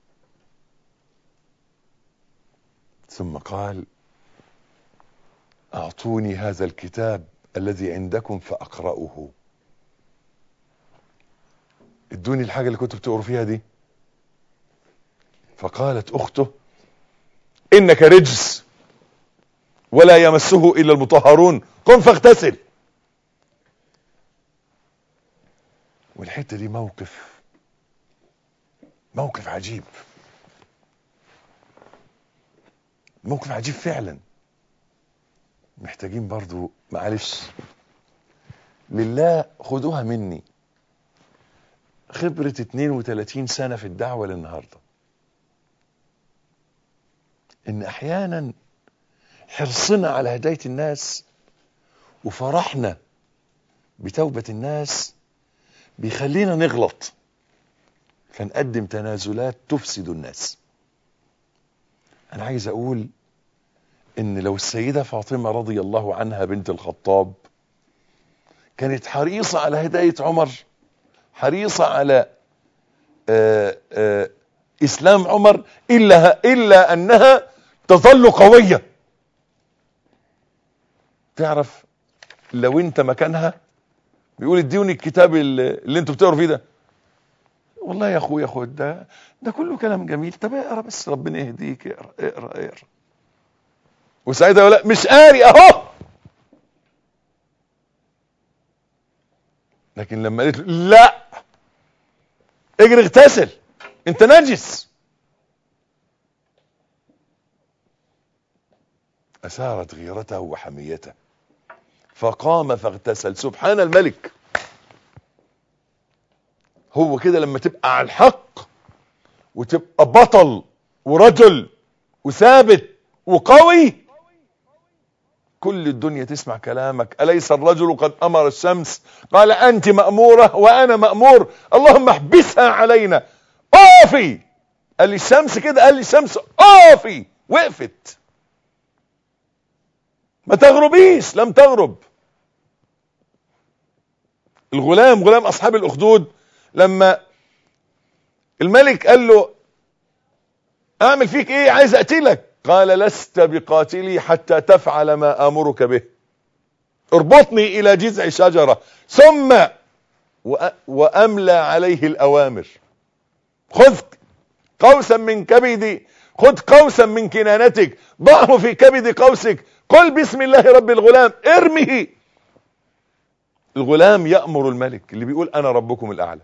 ثم قال اعطوني هذا الكتاب الذي عندكم فاقرأه ادوني الحاجة اللي كنتوا بتقروا فيها دي فقالت اخته انك رجس ولا يمسه الا المطهرون قم فاغتسل والحتة دي موقف موقف عجيب موقف عجيب فعلا محتاجين برضو معلش لله خدوها مني خبرة 32 سنة في الدعوة للنهاردة ان احيانا حرصنا على هداية الناس وفرحنا بتوبة الناس بيخلينا نغلط فنقدم تنازلات تفسد الناس انا عايز اقول ان لو السيدة فاطمة رضي الله عنها بنت الخطاب كانت حريصة على هداية عمر حريصة على آآ آآ اسلام عمر الا الا انها تظل قوية تعرف لو انت مكانها بيقول ادوني الكتاب اللي, اللي انتوا بتقروا فيه ده والله يا اخويا خد ده ده كله كلام جميل طب اقرا بس ربنا يهديك اقرا اقرا اقرا وساعتها يقول لا مش قاري اهو لكن لما قالت له لا اجري اغتسل انت نجس اثارت غيرته وحميته فقام فاغتسل سبحان الملك هو كده لما تبقى على الحق وتبقى بطل ورجل وثابت وقوي كل الدنيا تسمع كلامك أليس الرجل قد أمر الشمس قال أنت مأمورة وأنا مأمور اللهم احبسها علينا أوفي قال لي الشمس كده قال لي الشمس أوفي وقفت ما تغربيش لم تغرب الغلام غلام اصحاب الاخدود لما الملك قال له اعمل فيك ايه عايز اقتلك قال لست بقاتلي حتى تفعل ما امرك به اربطني الى جذع شجرة ثم وأ- واملى عليه الاوامر خذ قوسا من كبدي خذ قوسا من كنانتك ضعه في كبد قوسك قل بسم الله رب الغلام ارمه الغلام يأمر الملك اللي بيقول انا ربكم الاعلى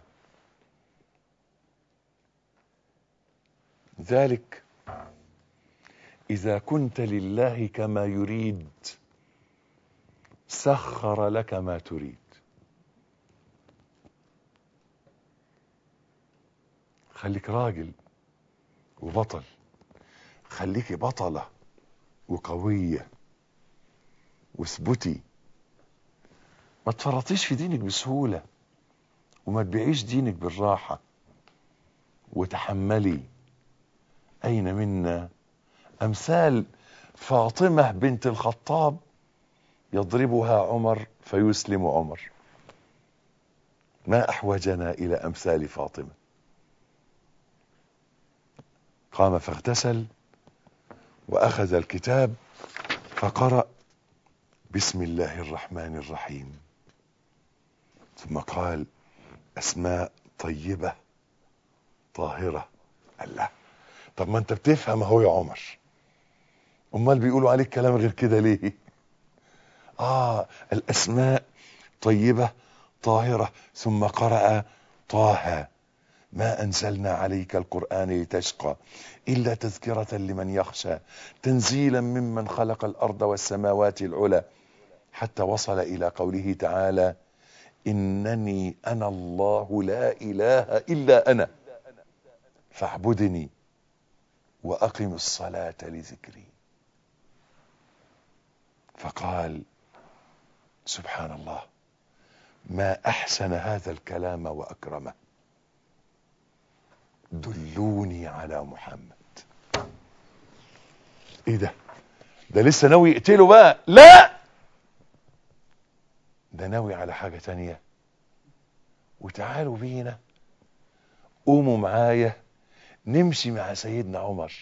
ذلك اذا كنت لله كما يريد سخر لك ما تريد خليك راجل وبطل خليكي بطلة وقوية واثبتي ما تفرطيش في دينك بسهولة وما تبيعيش دينك بالراحة وتحملي أين منا أمثال فاطمة بنت الخطاب يضربها عمر فيسلم عمر ما أحوجنا إلى أمثال فاطمة قام فاغتسل وأخذ الكتاب فقرأ بسم الله الرحمن الرحيم ثم قال أسماء طيبة طاهرة الله طب ما انت بتفهم اهو يا عمر امال بيقولوا عليك كلام غير كده ليه اه الاسماء طيبة طاهرة ثم قرأ طه ما انزلنا عليك القرآن لتشقى الا تذكرة لمن يخشى تنزيلا ممن خلق الارض والسماوات العلى حتى وصل الى قوله تعالى انني انا الله لا اله الا انا فاعبدني واقم الصلاة لذكري فقال سبحان الله ما احسن هذا الكلام واكرمه دلوني على محمد ايه ده ده لسه ناوي يقتله بقى لا ده ناوي على حاجة تانية وتعالوا بينا قوموا معايا نمشي مع سيدنا عمر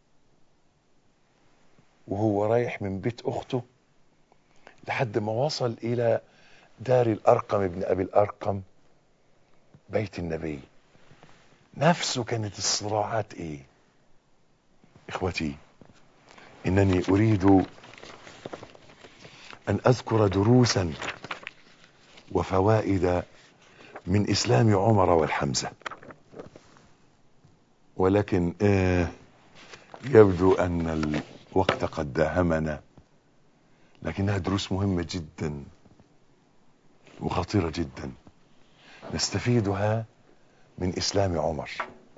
وهو رايح من بيت اخته لحد ما وصل الى دار الارقم ابن ابي الارقم بيت النبي نفسه كانت الصراعات ايه اخوتي انني اريد ان اذكر دروسا وفوائد من اسلام عمر والحمزة ولكن آه يبدو ان الوقت قد داهمنا لكنها دروس مهمة جدا وخطيرة جدا نستفيدها من اسلام عمر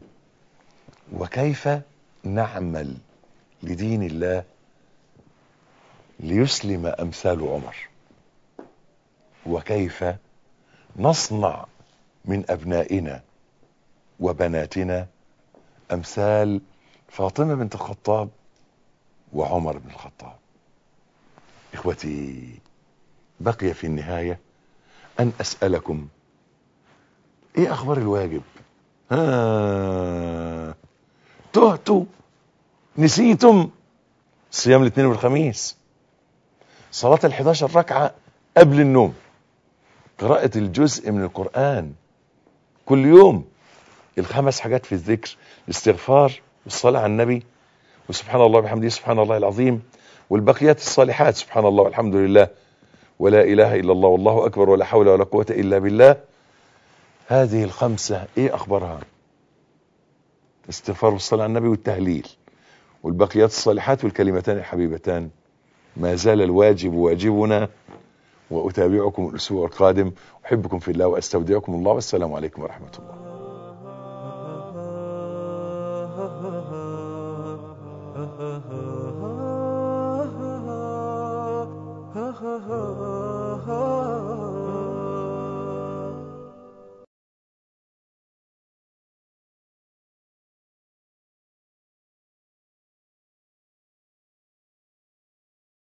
وكيف نعمل لدين الله ليسلم امثال عمر وكيف نصنع من ابنائنا وبناتنا امثال فاطمه بنت الخطاب وعمر بن الخطاب اخوتي بقي في النهايه ان اسالكم ايه اخبار الواجب ها تهتوا نسيتم صيام الاثنين والخميس صلاة ال11 ركعة قبل النوم قراءة الجزء من القرآن كل يوم الخمس حاجات في الذكر الاستغفار والصلاة على النبي وسبحان الله وبحمده سبحان الله العظيم والبقيات الصالحات سبحان الله والحمد لله ولا إله إلا الله والله أكبر ولا حول ولا قوة إلا بالله هذه الخمسة ايه اخبارها استغفار والصلاة على النبي والتهليل والبقيات الصالحات والكلمتان الحبيبتان ما زال الواجب واجبنا واتابعكم الاسبوع القادم احبكم في الله واستودعكم الله والسلام عليكم ورحمة الله
ha ha ha